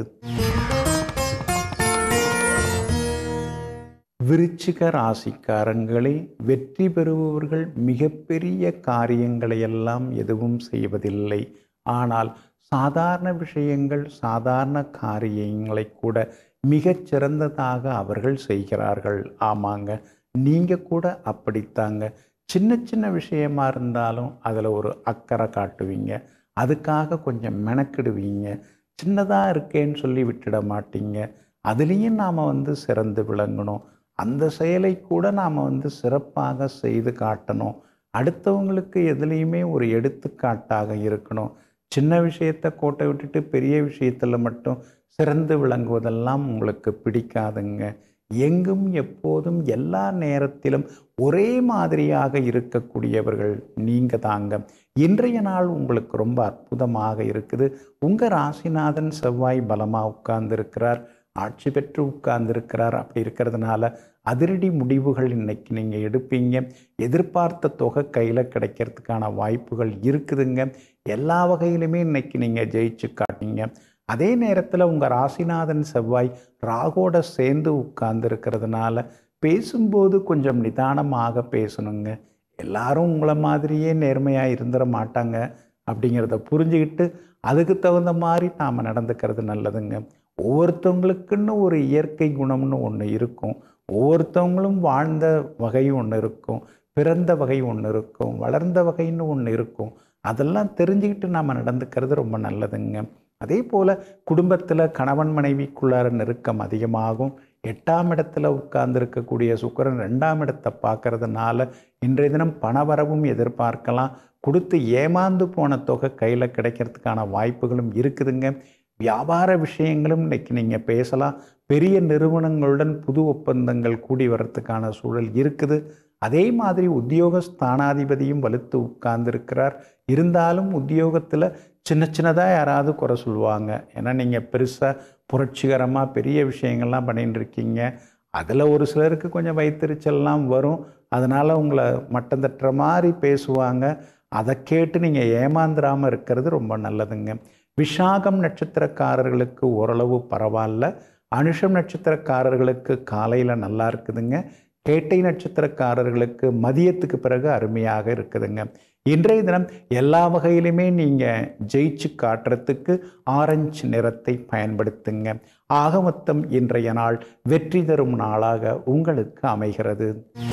விருச்சிக ராசிக்காரங்களே வெற்றி பெறுபவர்கள் மிகப்பெரிய காரியங்களை எல்லாம் எதுவும் செய்வதில்லை ஆனால் சாதாரண விஷயங்கள் சாதாரண காரியங்களை கூட மிகச் சிறந்ததாக அவர்கள் செய்கிறார்கள் ஆமாங்க நீங்கள் கூட அப்படித்தாங்க சின்ன சின்ன விஷயமா இருந்தாலும் அதில் ஒரு அக்கறை காட்டுவீங்க அதுக்காக கொஞ்சம் மெனக்கிடுவீங்க சின்னதாக இருக்கேன்னு சொல்லி விட்டுட மாட்டீங்க அதுலேயும் நாம் வந்து சிறந்து விளங்கணும் அந்த செயலை கூட நாம் வந்து சிறப்பாக செய்து காட்டணும் அடுத்தவங்களுக்கு எதுலேயுமே ஒரு எடுத்துக்காட்டாக இருக்கணும் சின்ன விஷயத்தை கோட்டை விட்டுட்டு பெரிய விஷயத்தில் மட்டும் சிறந்து விளங்குவதெல்லாம் உங்களுக்கு பிடிக்காதுங்க எங்கும் எப்போதும் எல்லா நேரத்திலும் ஒரே மாதிரியாக இருக்கக்கூடியவர்கள் நீங்கள் தாங்க இன்றைய நாள் உங்களுக்கு ரொம்ப அற்புதமாக இருக்குது உங்கள் ராசிநாதன் செவ்வாய் பலமாக உட்கார்ந்துருக்கிறார் ஆட்சி பெற்று உட்கார்ந்துருக்கிறார் அப்படி இருக்கிறதுனால அதிரடி முடிவுகள் இன்னைக்கு நீங்கள் எடுப்பீங்க எதிர்பார்த்த தொகை கையில் கிடைக்கிறதுக்கான வாய்ப்புகள் இருக்குதுங்க எல்லா வகையிலுமே இன்னைக்கு நீங்கள் ஜெயிச்சு காட்டீங்க அதே நேரத்தில் உங்கள் ராசிநாதன் செவ்வாய் ராகோட சேர்ந்து உட்கார்ந்துருக்கிறதுனால பேசும்போது கொஞ்சம் நிதானமாக பேசணுங்க எல்லாரும் உங்களை மாதிரியே நேர்மையாக இருந்துட மாட்டாங்க அப்படிங்கிறத புரிஞ்சுக்கிட்டு அதுக்கு தகுந்த மாதிரி நாம் நடந்துக்கிறது நல்லதுங்க ஒவ்வொருத்தவங்களுக்குன்னு ஒரு இயற்கை குணம்னு ஒன்று இருக்கும் ஒவ்வொருத்தவங்களும் வாழ்ந்த வகை ஒன்று இருக்கும் பிறந்த வகை ஒன்று இருக்கும் வளர்ந்த வகைன்னு ஒன்று இருக்கும் அதெல்லாம் தெரிஞ்சுக்கிட்டு நாம் நடந்துக்கிறது ரொம்ப நல்லதுங்க அதே போல் குடும்பத்தில் கணவன் மனைவிக்குள்ளார நெருக்கம் அதிகமாகும் எட்டாம் இடத்துல உட்கார்ந்துருக்கக்கூடிய சுக்கரன் ரெண்டாம் இடத்தை பார்க்கறதுனால இன்றைய தினம் பணவரவும் எதிர்பார்க்கலாம் கொடுத்து ஏமாந்து போன தொகை கையில் கிடைக்கிறதுக்கான வாய்ப்புகளும் இருக்குதுங்க வியாபார விஷயங்களும் இன்னைக்கு நீங்கள் பேசலாம் பெரிய நிறுவனங்களுடன் புது ஒப்பந்தங்கள் கூடி வர்றதுக்கான சூழல் இருக்குது அதே மாதிரி உத்தியோக ஸ்தானாதிபதியும் வலுத்து உட்கார்ந்துருக்கிறார் இருந்தாலும் உத்தியோகத்தில் சின்ன சின்னதாக யாராவது குறை சொல்லுவாங்க ஏன்னா நீங்கள் பெருசாக புரட்சிகரமாக பெரிய விஷயங்கள்லாம் பண்ணிட்டு இருக்கீங்க அதில் ஒரு சிலருக்கு கொஞ்சம் வைத்தறிச்சல்லாம் வரும் அதனால் உங்களை மட்டம் தட்டுற மாதிரி பேசுவாங்க அதை கேட்டு நீங்கள் ஏமாந்துடாமல் இருக்கிறது ரொம்ப நல்லதுங்க விஷாகம் நட்சத்திரக்காரர்களுக்கு ஓரளவு பரவாயில்ல அனுஷம் நட்சத்திரக்காரர்களுக்கு காலையில் நல்லா இருக்குதுங்க கேட்டை நட்சத்திரக்காரர்களுக்கு மதியத்துக்கு பிறகு அருமையாக இருக்குதுங்க இன்றைய தினம் எல்லா வகையிலுமே நீங்கள் ஜெயிச்சு காட்டுறதுக்கு ஆரஞ்சு நிறத்தை பயன்படுத்துங்க ஆக மொத்தம் இன்றைய நாள் வெற்றி தரும் நாளாக உங்களுக்கு அமைகிறது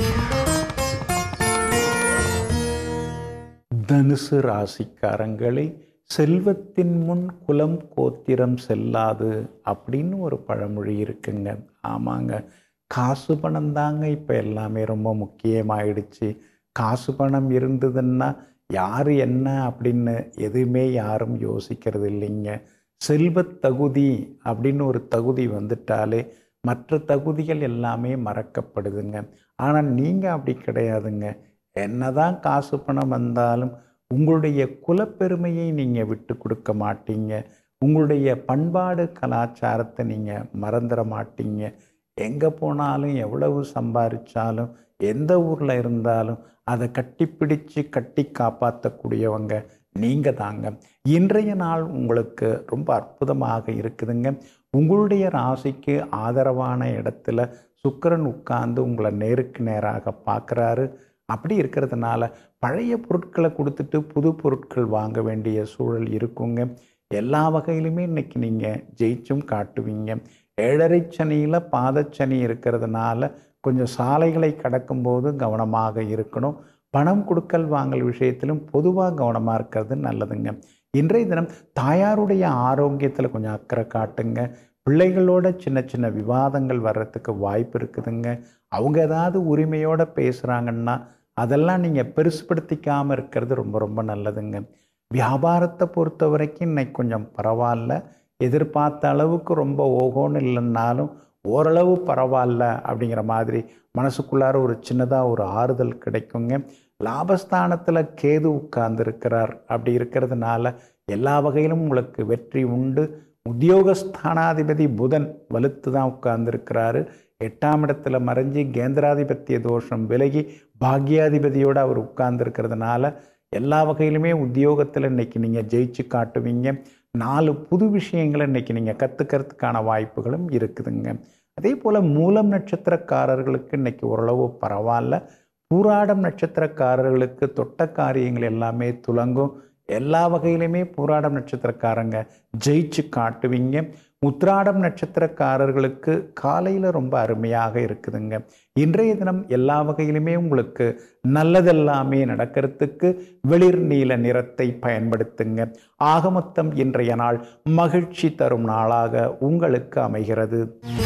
தனுசு ராசிக்காரங்களே செல்வத்தின் முன் குலம் கோத்திரம் செல்லாது அப்படின்னு ஒரு பழமொழி இருக்குங்க ஆமாங்க காசு பணம் தாங்க இப்போ எல்லாமே ரொம்ப முக்கியமாயிடுச்சு காசு பணம் இருந்ததுன்னா யார் என்ன அப்படின்னு எதுவுமே யாரும் யோசிக்கிறது இல்லைங்க செல்வத் தகுதி அப்படின்னு ஒரு தகுதி வந்துட்டாலே மற்ற தகுதிகள் எல்லாமே மறக்கப்படுதுங்க ஆனால் நீங்கள் அப்படி கிடையாதுங்க என்னதான் காசு பணம் வந்தாலும் உங்களுடைய குலப்பெருமையை நீங்கள் விட்டு கொடுக்க மாட்டீங்க உங்களுடைய பண்பாடு கலாச்சாரத்தை நீங்கள் மறந்துட மாட்டீங்க எங்கே போனாலும் எவ்வளவு சம்பாதிச்சாலும் எந்த ஊரில் இருந்தாலும் அதை கட்டிப்பிடிச்சு கட்டி காப்பாற்றக்கூடியவங்க நீங்கள் தாங்க இன்றைய நாள் உங்களுக்கு ரொம்ப அற்புதமாக இருக்குதுங்க உங்களுடைய ராசிக்கு ஆதரவான இடத்துல சுக்கிரன் உட்கார்ந்து உங்களை நேருக்கு நேராக பார்க்குறாரு அப்படி இருக்கிறதுனால பழைய பொருட்களை கொடுத்துட்டு புது பொருட்கள் வாங்க வேண்டிய சூழல் இருக்குங்க எல்லா வகையிலுமே இன்னைக்கு நீங்கள் ஜெயிச்சும் காட்டுவீங்க ஏழரை சனியில் பாதச்சனி இருக்கிறதுனால கொஞ்சம் சாலைகளை கடக்கும்போது கவனமாக இருக்கணும் பணம் கொடுக்கல் வாங்கல் விஷயத்திலும் பொதுவாக கவனமாக இருக்கிறது நல்லதுங்க இன்றைய தினம் தாயாருடைய ஆரோக்கியத்தில் கொஞ்சம் அக்கறை காட்டுங்க பிள்ளைகளோட சின்ன சின்ன விவாதங்கள் வர்றதுக்கு வாய்ப்பு இருக்குதுங்க அவங்க ஏதாவது உரிமையோடு பேசுகிறாங்கன்னா அதெல்லாம் நீங்கள் பெருசுப்படுத்திக்காமல் இருக்கிறது ரொம்ப ரொம்ப நல்லதுங்க வியாபாரத்தை பொறுத்த வரைக்கும் இன்னைக்கு கொஞ்சம் பரவாயில்ல எதிர்பார்த்த அளவுக்கு ரொம்ப ஓகோன்னு இல்லைன்னாலும் ஓரளவு பரவாயில்ல அப்படிங்கிற மாதிரி மனசுக்குள்ளார ஒரு சின்னதாக ஒரு ஆறுதல் கிடைக்குங்க லாபஸ்தானத்தில் கேது உட்கார்ந்துருக்கிறார் அப்படி இருக்கிறதுனால எல்லா வகையிலும் உங்களுக்கு வெற்றி உண்டு உத்தியோகஸ்தானாதிபதி புதன் வலுத்து தான் உட்கார்ந்துருக்கிறாரு எட்டாம் இடத்துல மறைஞ்சி கேந்திராதிபத்திய தோஷம் விலகி பாக்யாதிபதியோடு அவர் உட்கார்ந்துருக்கிறதுனால எல்லா வகையிலுமே உத்தியோகத்தில் இன்னைக்கு நீங்கள் ஜெயிச்சு காட்டுவீங்க நாலு புது விஷயங்களை இன்னைக்கு நீங்கள் கற்றுக்கிறதுக்கான வாய்ப்புகளும் இருக்குதுங்க அதே போல் மூலம் நட்சத்திரக்காரர்களுக்கு இன்னைக்கு ஓரளவு பரவாயில்ல பூராடம் நட்சத்திரக்காரர்களுக்கு தொட்ட காரியங்கள் எல்லாமே துலங்கும் எல்லா வகையிலுமே பூராடம் நட்சத்திரக்காரங்க ஜெயிச்சு காட்டுவீங்க உத்ராடம் நட்சத்திரக்காரர்களுக்கு காலையில் ரொம்ப அருமையாக இருக்குதுங்க இன்றைய தினம் எல்லா வகையிலுமே உங்களுக்கு நல்லதெல்லாமே நடக்கிறதுக்கு வெளிர் நீல நிறத்தை பயன்படுத்துங்க ஆக மொத்தம் இன்றைய நாள் மகிழ்ச்சி தரும் நாளாக உங்களுக்கு அமைகிறது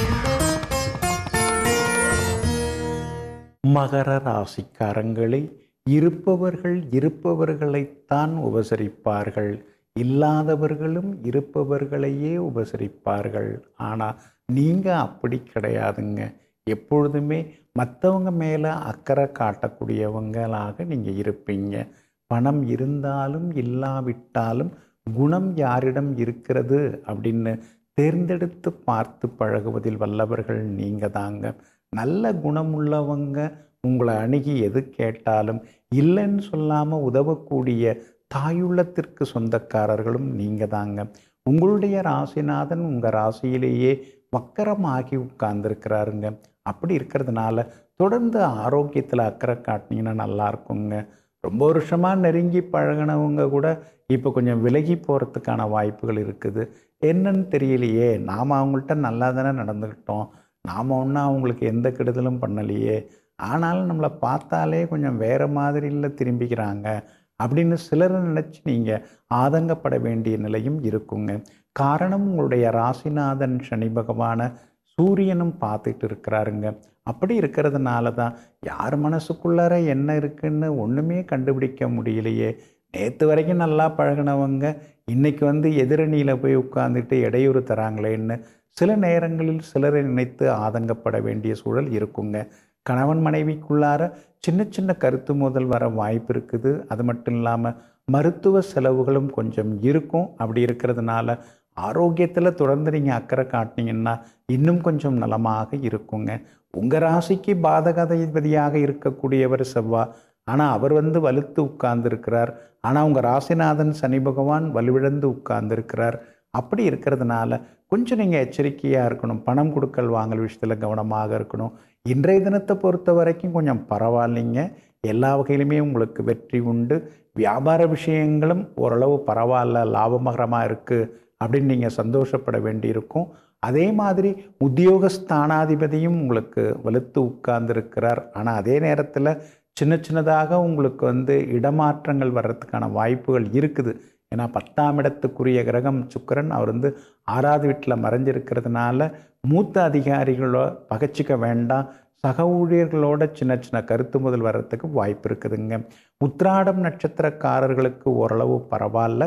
மகர ராசிக்காரங்களே இருப்பவர்கள் இருப்பவர்களைத்தான் உபசரிப்பார்கள் இல்லாதவர்களும் இருப்பவர்களையே உபசரிப்பார்கள் ஆனால் நீங்கள் அப்படி கிடையாதுங்க எப்பொழுதுமே மற்றவங்க மேலே அக்கறை காட்டக்கூடியவங்களாக நீங்கள் இருப்பீங்க பணம் இருந்தாலும் இல்லாவிட்டாலும் குணம் யாரிடம் இருக்கிறது அப்படின்னு தேர்ந்தெடுத்து பார்த்து பழகுவதில் வல்லவர்கள் நீங்கள் தாங்க நல்ல குணமுள்ளவங்க உங்களை அணுகி எது கேட்டாலும் இல்லைன்னு சொல்லாமல் உதவக்கூடிய தாயுள்ளத்திற்கு சொந்தக்காரர்களும் நீங்கள் தாங்க உங்களுடைய ராசிநாதன் உங்கள் ராசியிலேயே வக்கரமாகி உட்கார்ந்துருக்கிறாருங்க அப்படி இருக்கிறதுனால தொடர்ந்து ஆரோக்கியத்தில் அக்கறை காட்டினீங்கன்னா நல்லா இருக்குங்க ரொம்ப வருஷமாக நெருங்கி பழகினவங்க கூட இப்போ கொஞ்சம் விலகி போகிறதுக்கான வாய்ப்புகள் இருக்குது என்னன்னு தெரியலையே நாம் அவங்கள்ட்ட நல்லா தானே நடந்துக்கிட்டோம் நாம் ஒன்றும் அவங்களுக்கு எந்த கெடுதலும் பண்ணலையே ஆனாலும் நம்மளை பார்த்தாலே கொஞ்சம் வேறு மாதிரியில் திரும்பிக்கிறாங்க அப்படின்னு சிலர் நினச்சி நீங்கள் ஆதங்கப்பட வேண்டிய நிலையும் இருக்குங்க காரணம் உங்களுடைய ராசிநாதன் சனி பகவானை சூரியனும் பார்த்துட்டு இருக்கிறாருங்க அப்படி இருக்கிறதுனால தான் யார் மனசுக்குள்ளார என்ன இருக்குன்னு ஒன்றுமே கண்டுபிடிக்க முடியலையே நேற்று வரைக்கும் நல்லா பழகினவங்க இன்னைக்கு வந்து எதிரணியில் போய் உட்காந்துட்டு இடையூறு தராங்களேன்னு சில நேரங்களில் சிலரை நினைத்து ஆதங்கப்பட வேண்டிய சூழல் இருக்குங்க கணவன் மனைவிக்குள்ளார சின்ன சின்ன கருத்து மோதல் வர வாய்ப்பு இருக்குது அது மட்டும் இல்லாமல் மருத்துவ செலவுகளும் கொஞ்சம் இருக்கும் அப்படி இருக்கிறதுனால ஆரோக்கியத்தில் தொடர்ந்து நீங்கள் அக்கறை காட்டினீங்கன்னா இன்னும் கொஞ்சம் நலமாக இருக்குங்க உங்கள் ராசிக்கு பாதகாதிபதியாக இருக்கக்கூடியவர் செவ்வா ஆனால் அவர் வந்து வலுத்து உட்கார்ந்துருக்கிறார் ஆனால் உங்கள் ராசிநாதன் சனி பகவான் வலுவிழந்து உட்கார்ந்துருக்கிறார் அப்படி இருக்கிறதுனால கொஞ்சம் நீங்கள் எச்சரிக்கையாக இருக்கணும் பணம் கொடுக்கல் வாங்கல் விஷயத்தில் கவனமாக இருக்கணும் இன்றைய தினத்தை பொறுத்த வரைக்கும் கொஞ்சம் பரவாயில்லைங்க எல்லா வகையிலுமே உங்களுக்கு வெற்றி உண்டு வியாபார விஷயங்களும் ஓரளவு பரவாயில்ல லாபகரமாக இருக்குது அப்படின்னு நீங்கள் சந்தோஷப்பட வேண்டியிருக்கும் அதே மாதிரி உத்தியோகஸ்தானாதிபதியும் உங்களுக்கு வலுத்து உட்கார்ந்துருக்கிறார் ஆனால் அதே நேரத்தில் சின்ன சின்னதாக உங்களுக்கு வந்து இடமாற்றங்கள் வர்றதுக்கான வாய்ப்புகள் இருக்குது ஏன்னா பத்தாம் இடத்துக்குரிய கிரகம் சுக்கரன் அவர் வந்து ஆறாவது வீட்டில் மறைஞ்சிருக்கிறதுனால மூத்த அதிகாரிகளோ பகச்சிக்க வேண்டாம் சக ஊழியர்களோட சின்ன சின்ன கருத்து முதல் வர்றதுக்கு வாய்ப்பு இருக்குதுங்க உத்ராடம் நட்சத்திரக்காரர்களுக்கு ஓரளவு பரவாயில்ல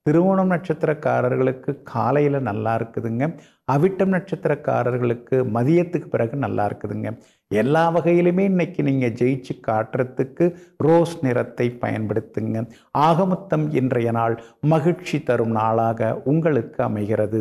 திருவோணம் நட்சத்திரக்காரர்களுக்கு காலையில் நல்லா இருக்குதுங்க அவிட்டம் நட்சத்திரக்காரர்களுக்கு மதியத்துக்கு பிறகு நல்லா இருக்குதுங்க எல்லா வகையிலுமே இன்னைக்கு நீங்கள் ஜெயிச்சு காட்டுறதுக்கு ரோஸ் நிறத்தை பயன்படுத்துங்க ஆகமொத்தம் இன்றைய நாள் மகிழ்ச்சி தரும் நாளாக உங்களுக்கு அமைகிறது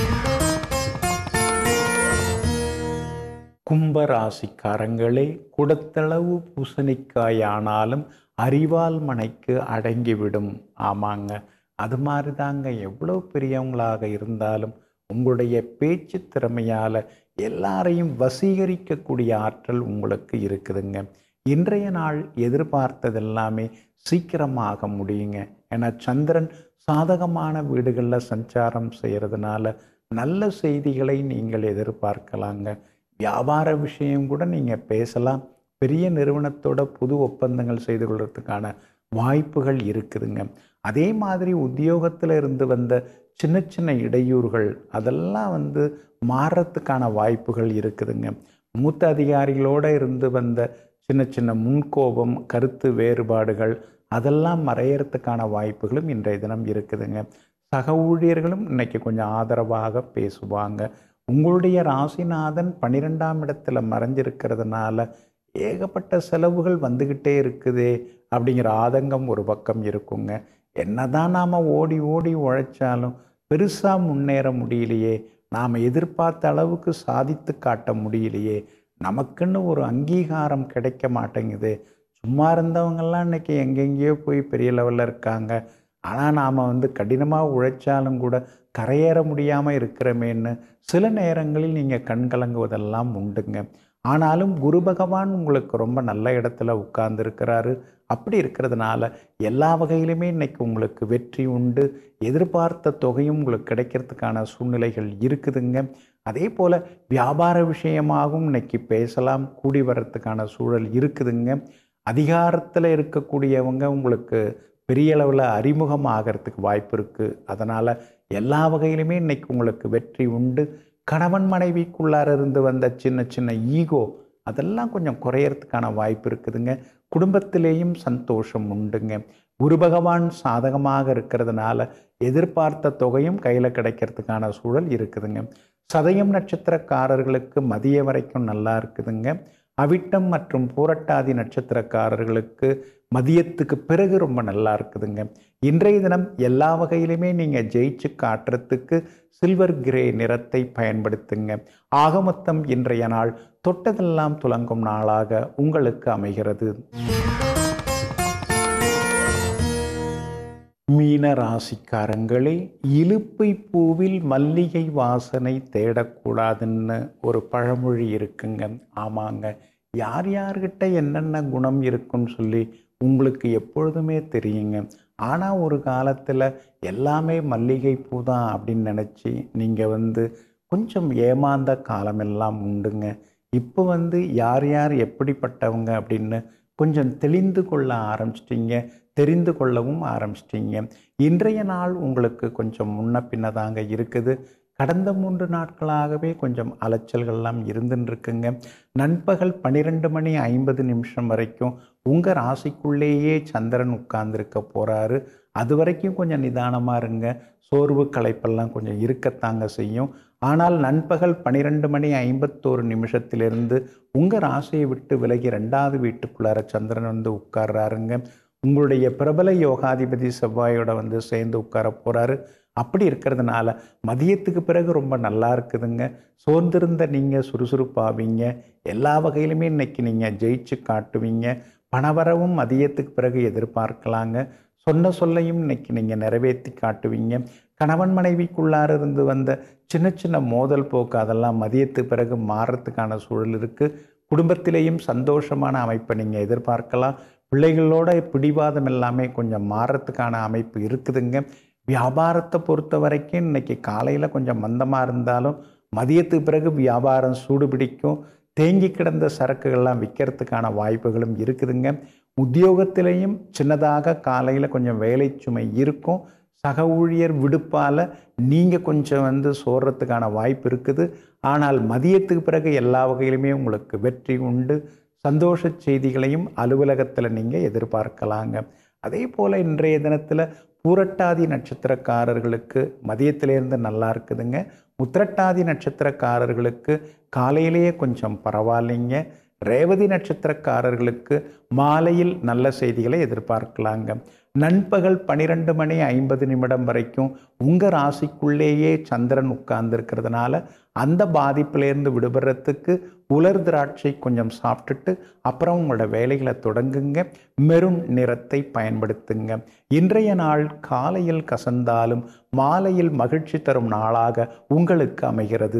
கும்பராசிக்காரங்களே குடத்தளவு பூசணிக்காய் ஆனாலும் அறிவால் மனைக்கு அடங்கிவிடும் ஆமாங்க அது மாதிரி தாங்க எவ்வளோ பெரியவங்களாக இருந்தாலும் உங்களுடைய பேச்சு திறமையால் எல்லாரையும் வசீகரிக்கக்கூடிய ஆற்றல் உங்களுக்கு இருக்குதுங்க இன்றைய நாள் எதிர்பார்த்ததெல்லாமே சீக்கிரமாக முடியுங்க ஏன்னா சந்திரன் சாதகமான வீடுகளில் சஞ்சாரம் செய்கிறதுனால நல்ல செய்திகளை நீங்கள் எதிர்பார்க்கலாங்க வியாபார விஷயம் கூட நீங்கள் பேசலாம் பெரிய நிறுவனத்தோட புது ஒப்பந்தங்கள் செய்து கொள்றதுக்கான வாய்ப்புகள் இருக்குதுங்க அதே மாதிரி உத்தியோகத்தில் இருந்து வந்த சின்ன சின்ன இடையூறுகள் அதெல்லாம் வந்து மாறுறதுக்கான வாய்ப்புகள் இருக்குதுங்க மூத்த அதிகாரிகளோடு இருந்து வந்த சின்ன சின்ன முன்கோபம் கருத்து வேறுபாடுகள் அதெல்லாம் மறையறதுக்கான வாய்ப்புகளும் இன்றைய தினம் இருக்குதுங்க சக ஊழியர்களும் இன்னைக்கு கொஞ்சம் ஆதரவாக பேசுவாங்க உங்களுடைய ராசிநாதன் பன்னிரெண்டாம் இடத்துல மறைஞ்சிருக்கிறதுனால ஏகப்பட்ட செலவுகள் வந்துக்கிட்டே இருக்குதே அப்படிங்கிற ஆதங்கம் ஒரு பக்கம் இருக்குங்க என்னதான் நாம் ஓடி ஓடி உழைச்சாலும் பெருசாக முன்னேற முடியலையே நாம் எதிர்பார்த்த அளவுக்கு சாதித்து காட்ட முடியலையே நமக்குன்னு ஒரு அங்கீகாரம் கிடைக்க மாட்டேங்குது சும்மா இருந்தவங்கெல்லாம் இன்னைக்கு எங்கெங்கேயோ போய் பெரிய லெவலில் இருக்காங்க ஆனால் நாம் வந்து கடினமாக உழைச்சாலும் கூட கரையேற முடியாமல் இருக்கிறமேன்னு சில நேரங்களில் நீங்கள் கண்கலங்குவதெல்லாம் உண்டுங்க ஆனாலும் குரு பகவான் உங்களுக்கு ரொம்ப நல்ல இடத்துல உட்கார்ந்துருக்கிறாரு அப்படி இருக்கிறதுனால எல்லா வகையிலுமே இன்னைக்கு உங்களுக்கு வெற்றி உண்டு எதிர்பார்த்த தொகையும் உங்களுக்கு கிடைக்கிறதுக்கான சூழ்நிலைகள் இருக்குதுங்க அதே போல் வியாபார விஷயமாகவும் இன்னைக்கு பேசலாம் கூடி வர்றதுக்கான சூழல் இருக்குதுங்க அதிகாரத்தில் இருக்கக்கூடியவங்க உங்களுக்கு பெரிய அளவில் அறிமுகம் ஆகிறதுக்கு வாய்ப்பு இருக்குது அதனால் எல்லா வகையிலுமே இன்னைக்கு உங்களுக்கு வெற்றி உண்டு கணவன் மனைவிக்குள்ளார இருந்து வந்த சின்ன சின்ன ஈகோ அதெல்லாம் கொஞ்சம் குறையறதுக்கான வாய்ப்பு இருக்குதுங்க குடும்பத்திலேயும் சந்தோஷம் உண்டுங்க குரு பகவான் சாதகமாக இருக்கிறதுனால எதிர்பார்த்த தொகையும் கையில் கிடைக்கிறதுக்கான சூழல் இருக்குதுங்க சதயம் நட்சத்திரக்காரர்களுக்கு மதிய வரைக்கும் நல்லா இருக்குதுங்க அவிட்டம் மற்றும் பூரட்டாதி நட்சத்திரக்காரர்களுக்கு மதியத்துக்கு பிறகு ரொம்ப நல்லா இருக்குதுங்க இன்றைய தினம் எல்லா வகையிலுமே நீங்கள் ஜெயிச்சு காட்டுறதுக்கு சில்வர் கிரே நிறத்தை பயன்படுத்துங்க ஆகமொத்தம் இன்றைய நாள் தொட்டதெல்லாம் துலங்கும் நாளாக உங்களுக்கு அமைகிறது மீன ராசிக்காரங்களே இலுப்பை பூவில் மல்லிகை வாசனை தேடக்கூடாதுன்னு ஒரு பழமொழி இருக்குங்க ஆமாங்க யார் யார்கிட்ட என்னென்ன குணம் இருக்குன்னு சொல்லி உங்களுக்கு எப்பொழுதுமே தெரியுங்க ஆனால் ஒரு காலத்தில் எல்லாமே மல்லிகை பூ தான் அப்படின்னு நினச்சி நீங்கள் வந்து கொஞ்சம் ஏமாந்த காலமெல்லாம் உண்டுங்க இப்போ வந்து யார் யார் எப்படிப்பட்டவங்க அப்படின்னு கொஞ்சம் தெளிந்து கொள்ள ஆரம்பிச்சிட்டிங்க தெரிந்து கொள்ளவும் ஆரம்பிச்சிட்டிங்க இன்றைய நாள் உங்களுக்கு கொஞ்சம் முன்ன பின்ன தாங்க இருக்குது கடந்த மூன்று நாட்களாகவே கொஞ்சம் அலைச்சல்கள்லாம் இருந்துன்னு இருக்குங்க நண்பகல் பன்னிரெண்டு மணி ஐம்பது நிமிஷம் வரைக்கும் உங்கள் ராசிக்குள்ளேயே சந்திரன் உட்கார்ந்துருக்க போகிறாரு அது வரைக்கும் கொஞ்சம் நிதானமாக இருங்க சோர்வு களைப்பெல்லாம் கொஞ்சம் இருக்கத்தாங்க செய்யும் ஆனால் நண்பகல் பன்னிரெண்டு மணி ஐம்பத்தோரு நிமிஷத்திலிருந்து உங்கள் ராசியை விட்டு விலகி ரெண்டாவது வீட்டுக்குள்ளார சந்திரன் வந்து உட்கார்றாருங்க உங்களுடைய பிரபல யோகாதிபதி செவ்வாயோட வந்து சேர்ந்து உட்கார போகிறாரு அப்படி இருக்கிறதுனால மதியத்துக்கு பிறகு ரொம்ப நல்லா இருக்குதுங்க சோர்ந்திருந்த நீங்கள் சுறுசுறுப்பாவீங்க எல்லா வகையிலுமே இன்னைக்கு நீங்கள் ஜெயிச்சு காட்டுவீங்க பணவரவும் மதியத்துக்கு பிறகு எதிர்பார்க்கலாங்க சொன்ன சொல்லையும் இன்னைக்கு நீங்கள் நிறைவேற்றி காட்டுவீங்க கணவன் மனைவிக்குள்ளார இருந்து வந்த சின்ன சின்ன மோதல் போக்கு அதெல்லாம் மதியத்துக்கு பிறகு மாறுறதுக்கான சூழல் இருக்குது குடும்பத்திலேயும் சந்தோஷமான அமைப்பை நீங்கள் எதிர்பார்க்கலாம் பிள்ளைகளோட பிடிவாதம் எல்லாமே கொஞ்சம் மாறுறதுக்கான அமைப்பு இருக்குதுங்க வியாபாரத்தை பொறுத்த வரைக்கும் இன்னைக்கு காலையில் கொஞ்சம் மந்தமாக இருந்தாலும் மதியத்துக்கு பிறகு வியாபாரம் சூடுபிடிக்கும் தேங்கி கிடந்த சரக்குகள்லாம் விற்கிறதுக்கான வாய்ப்புகளும் இருக்குதுங்க உத்தியோகத்திலையும் சின்னதாக காலையில் கொஞ்சம் வேலை சுமை இருக்கும் சக ஊழியர் விடுப்பால் நீங்கள் கொஞ்சம் வந்து சோர்றதுக்கான வாய்ப்பு இருக்குது ஆனால் மதியத்துக்கு பிறகு எல்லா வகையிலுமே உங்களுக்கு வெற்றி உண்டு சந்தோஷ செய்திகளையும் அலுவலகத்தில் நீங்கள் எதிர்பார்க்கலாங்க அதே போல் இன்றைய தினத்தில் பூரட்டாதி நட்சத்திரக்காரர்களுக்கு மதியத்திலேருந்து நல்லா இருக்குதுங்க உத்திரட்டாதி நட்சத்திரக்காரர்களுக்கு காலையிலேயே கொஞ்சம் பரவாயில்லைங்க ரேவதி நட்சத்திரக்காரர்களுக்கு மாலையில் நல்ல செய்திகளை எதிர்பார்க்கலாங்க நண்பகல் பன்னிரெண்டு மணி ஐம்பது நிமிடம் வரைக்கும் உங்கள் ராசிக்குள்ளேயே சந்திரன் உட்கார்ந்துருக்கிறதுனால அந்த பாதிப்பிலேருந்து விடுபடுறதுக்கு உலர் திராட்சை கொஞ்சம் சாப்பிட்டுட்டு அப்புறம் உங்களோட வேலைகளை தொடங்குங்க மெருண் நிறத்தை பயன்படுத்துங்க இன்றைய நாள் காலையில் கசந்தாலும் மாலையில் மகிழ்ச்சி தரும் நாளாக உங்களுக்கு அமைகிறது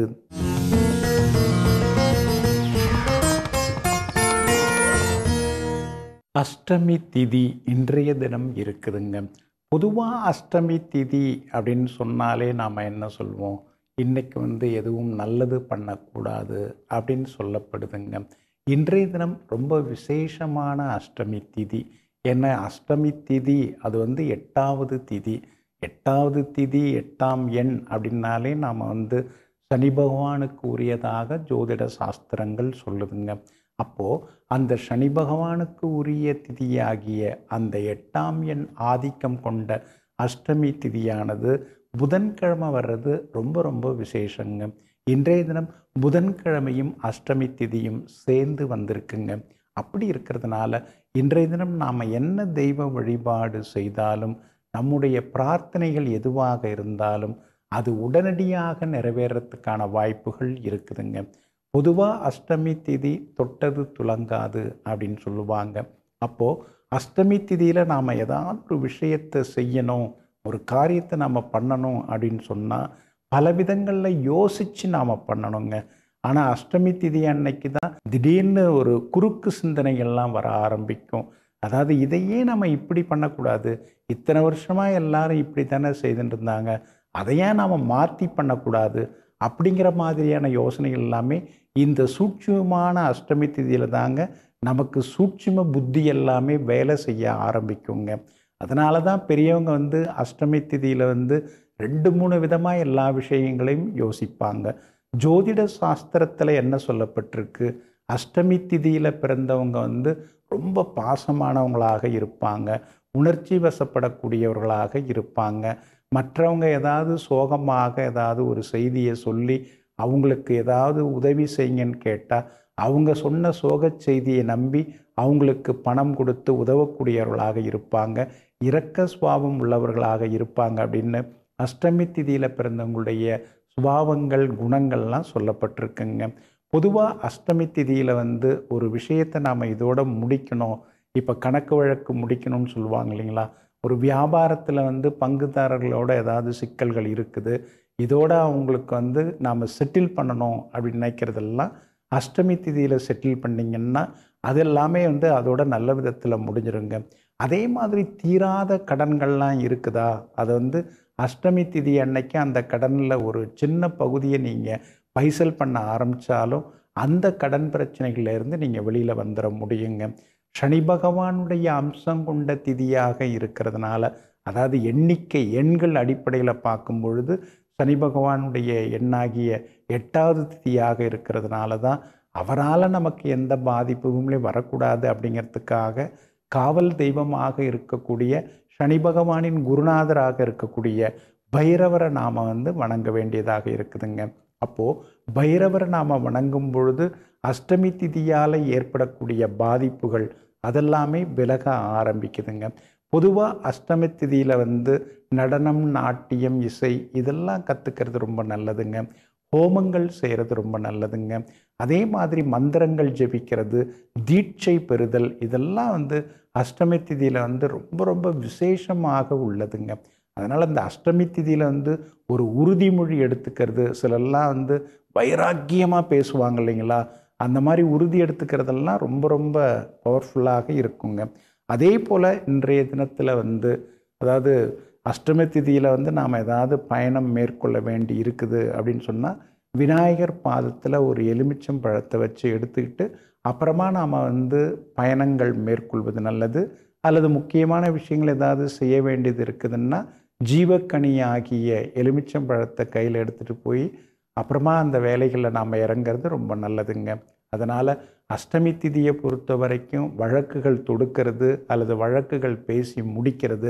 அஷ்டமி திதி இன்றைய தினம் இருக்குதுங்க பொதுவாக அஷ்டமி திதி அப்படின்னு சொன்னாலே நாம் என்ன சொல்வோம் இன்னைக்கு வந்து எதுவும் நல்லது பண்ணக்கூடாது அப்படின்னு சொல்லப்படுதுங்க இன்றைய தினம் ரொம்ப விசேஷமான அஷ்டமி திதி என்ன அஷ்டமி திதி அது வந்து எட்டாவது திதி எட்டாவது திதி எட்டாம் எண் அப்படின்னாலே நாம் வந்து சனி பகவானுக்கு உரியதாக ஜோதிட சாஸ்திரங்கள் சொல்லுதுங்க அப்போது அந்த சனி பகவானுக்கு உரிய திதியாகிய அந்த எட்டாம் எண் ஆதிக்கம் கொண்ட அஷ்டமி திதியானது புதன்கிழமை வர்றது ரொம்ப ரொம்ப விசேஷங்க இன்றைய தினம் புதன்கிழமையும் அஷ்டமி திதியும் சேர்ந்து வந்திருக்குங்க அப்படி இருக்கிறதுனால இன்றைய தினம் நாம் என்ன தெய்வ வழிபாடு செய்தாலும் நம்முடைய பிரார்த்தனைகள் எதுவாக இருந்தாலும் அது உடனடியாக நிறைவேறத்துக்கான வாய்ப்புகள் இருக்குதுங்க பொதுவாக அஷ்டமி திதி தொட்டது துலங்காது அப்படின்னு சொல்லுவாங்க அப்போது அஷ்டமி திதியில் நாம் ஏதாவது ஒரு விஷயத்தை செய்யணும் ஒரு காரியத்தை நாம் பண்ணணும் அப்படின்னு சொன்னால் பல விதங்களில் யோசித்து நாம் பண்ணணுங்க ஆனால் அஷ்டமி திதி அன்னைக்கு தான் திடீர்னு ஒரு குறுக்கு சிந்தனைகள்லாம் வர ஆரம்பிக்கும் அதாவது இதையே நம்ம இப்படி பண்ணக்கூடாது இத்தனை வருஷமாக எல்லாரும் இப்படி தானே செய்துட்டு இருந்தாங்க அதையே நாம் மாற்றி பண்ணக்கூடாது அப்படிங்கிற மாதிரியான யோசனைகள் எல்லாமே இந்த சூட்சுமமான அஷ்டமி திதியில் தாங்க நமக்கு சூட்சும புத்தி எல்லாமே வேலை செய்ய ஆரம்பிக்குங்க அதனால தான் பெரியவங்க வந்து அஷ்டமி திதியில் வந்து ரெண்டு மூணு விதமாக எல்லா விஷயங்களையும் யோசிப்பாங்க ஜோதிட சாஸ்திரத்தில் என்ன சொல்லப்பட்டிருக்கு அஷ்டமி திதியில் பிறந்தவங்க வந்து ரொம்ப பாசமானவங்களாக இருப்பாங்க உணர்ச்சி வசப்படக்கூடியவர்களாக இருப்பாங்க மற்றவங்க ஏதாவது சோகமாக ஏதாவது ஒரு செய்தியை சொல்லி அவங்களுக்கு ஏதாவது உதவி செய்யுங்கன்னு கேட்டால் அவங்க சொன்ன சோகச் செய்தியை நம்பி அவங்களுக்கு பணம் கொடுத்து உதவக்கூடியவர்களாக இருப்பாங்க இரக்க சுவாபம் உள்ளவர்களாக இருப்பாங்க அப்படின்னு அஷ்டமி திதியில் பிறந்தவங்களுடைய சுபாவங்கள் குணங்கள்லாம் சொல்லப்பட்டிருக்குங்க பொதுவாக அஷ்டமி திதியில் வந்து ஒரு விஷயத்தை நாம் இதோட முடிக்கணும் இப்போ கணக்கு வழக்கு முடிக்கணும்னு சொல்லுவாங்க இல்லைங்களா ஒரு வியாபாரத்தில் வந்து பங்குதாரர்களோட ஏதாவது சிக்கல்கள் இருக்குது இதோட அவங்களுக்கு வந்து நாம் செட்டில் பண்ணணும் அப்படின்னு நினைக்கிறதெல்லாம் அஷ்டமி திதியில் செட்டில் பண்ணிங்கன்னா அது எல்லாமே வந்து அதோட நல்ல விதத்தில் முடிஞ்சிருங்க அதே மாதிரி தீராத கடன்கள்லாம் இருக்குதா அதை வந்து அஷ்டமி திதி அன்னைக்கு அந்த கடனில் ஒரு சின்ன பகுதியை நீங்கள் பைசல் பண்ண ஆரம்பித்தாலும் அந்த கடன் பிரச்சனைகள்லேருந்து நீங்கள் வெளியில் வந்துட முடியுங்க சனி பகவானுடைய அம்சம் கொண்ட திதியாக இருக்கிறதுனால அதாவது எண்ணிக்கை எண்கள் அடிப்படையில் பார்க்கும் பொழுது சனி பகவானுடைய எண்ணாகிய எட்டாவது திதியாக இருக்கிறதுனால தான் அவரால் நமக்கு எந்த பாதிப்புமே வரக்கூடாது அப்படிங்கிறதுக்காக காவல் தெய்வமாக இருக்கக்கூடிய சனி பகவானின் குருநாதராக இருக்கக்கூடிய பைரவரை நாம் வந்து வணங்க வேண்டியதாக இருக்குதுங்க அப்போது பைரவரை நாம் வணங்கும் பொழுது அஷ்டமி திதியால் ஏற்படக்கூடிய பாதிப்புகள் அதெல்லாமே விலக ஆரம்பிக்குதுங்க பொதுவாக அஷ்டமி திதியில் வந்து நடனம் நாட்டியம் இசை இதெல்லாம் கற்றுக்கிறது ரொம்ப நல்லதுங்க ஹோமங்கள் செய்கிறது ரொம்ப நல்லதுங்க அதே மாதிரி மந்திரங்கள் ஜெபிக்கிறது தீட்சை பெறுதல் இதெல்லாம் வந்து அஷ்டமி திதியில் வந்து ரொம்ப ரொம்ப விசேஷமாக உள்ளதுங்க அதனால் இந்த அஷ்டமி திதியில் வந்து ஒரு உறுதிமொழி எடுத்துக்கிறது சிலெல்லாம் வந்து வைராக்கியமாக பேசுவாங்க இல்லைங்களா அந்த மாதிரி உறுதி எடுத்துக்கிறதெல்லாம் ரொம்ப ரொம்ப பவர்ஃபுல்லாக இருக்குங்க அதே போல் இன்றைய தினத்தில் வந்து அதாவது அஷ்டமி திதியில் வந்து நாம் ஏதாவது பயணம் மேற்கொள்ள வேண்டி இருக்குது அப்படின்னு சொன்னால் விநாயகர் பாதத்தில் ஒரு எலுமிச்சம் பழத்தை வச்சு எடுத்துக்கிட்டு அப்புறமா நாம் வந்து பயணங்கள் மேற்கொள்வது நல்லது அல்லது முக்கியமான விஷயங்கள் ஏதாவது செய்ய வேண்டியது இருக்குதுன்னா ஜீவக்கனி ஆகிய எலுமிச்சம் பழத்தை கையில் எடுத்துகிட்டு போய் அப்புறமா அந்த வேலைகளில் நாம் இறங்கிறது ரொம்ப நல்லதுங்க அதனால் அஷ்டமி திதியை பொறுத்த வரைக்கும் வழக்குகள் தொடுக்கிறது அல்லது வழக்குகள் பேசி முடிக்கிறது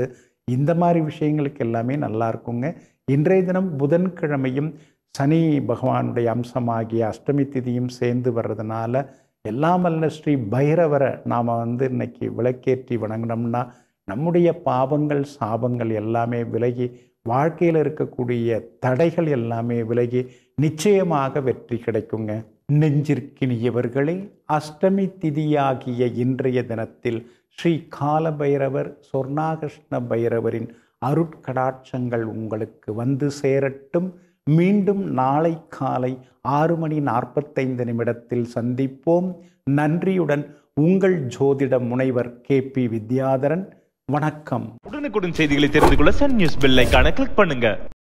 இந்த மாதிரி விஷயங்களுக்கு எல்லாமே நல்லா இருக்குங்க இன்றைய தினம் புதன்கிழமையும் சனி பகவானுடைய அம்சமாகிய அஷ்டமி திதியும் சேர்ந்து வர்றதுனால எல்லாம் வல்ல ஸ்ரீ பைரவரை நாம் வந்து இன்னைக்கு விளக்கேற்றி வணங்கினோம்னா நம்முடைய பாவங்கள் சாபங்கள் எல்லாமே விலகி வாழ்க்கையில் இருக்கக்கூடிய தடைகள் எல்லாமே விலகி நிச்சயமாக வெற்றி கிடைக்குங்க நெஞ்சிற்கினியவர்களே அஷ்டமி திதியாகிய இன்றைய தினத்தில் ஸ்ரீ காலபைரவர் சொர்ணாகிருஷ்ண பைரவரின் அருட்கடாட்சங்கள் உங்களுக்கு வந்து சேரட்டும் மீண்டும் நாளை காலை ஆறு மணி நாற்பத்தைந்து நிமிடத்தில் சந்திப்போம் நன்றியுடன் உங்கள் ஜோதிட முனைவர் கே பி வித்யாதரன் வணக்கம் உடனுக்குடன் செய்திகளை தெரிந்து கொள்ள சன் நியூஸ் பெல் ஐகானை கிளிக் பண்ணுங்க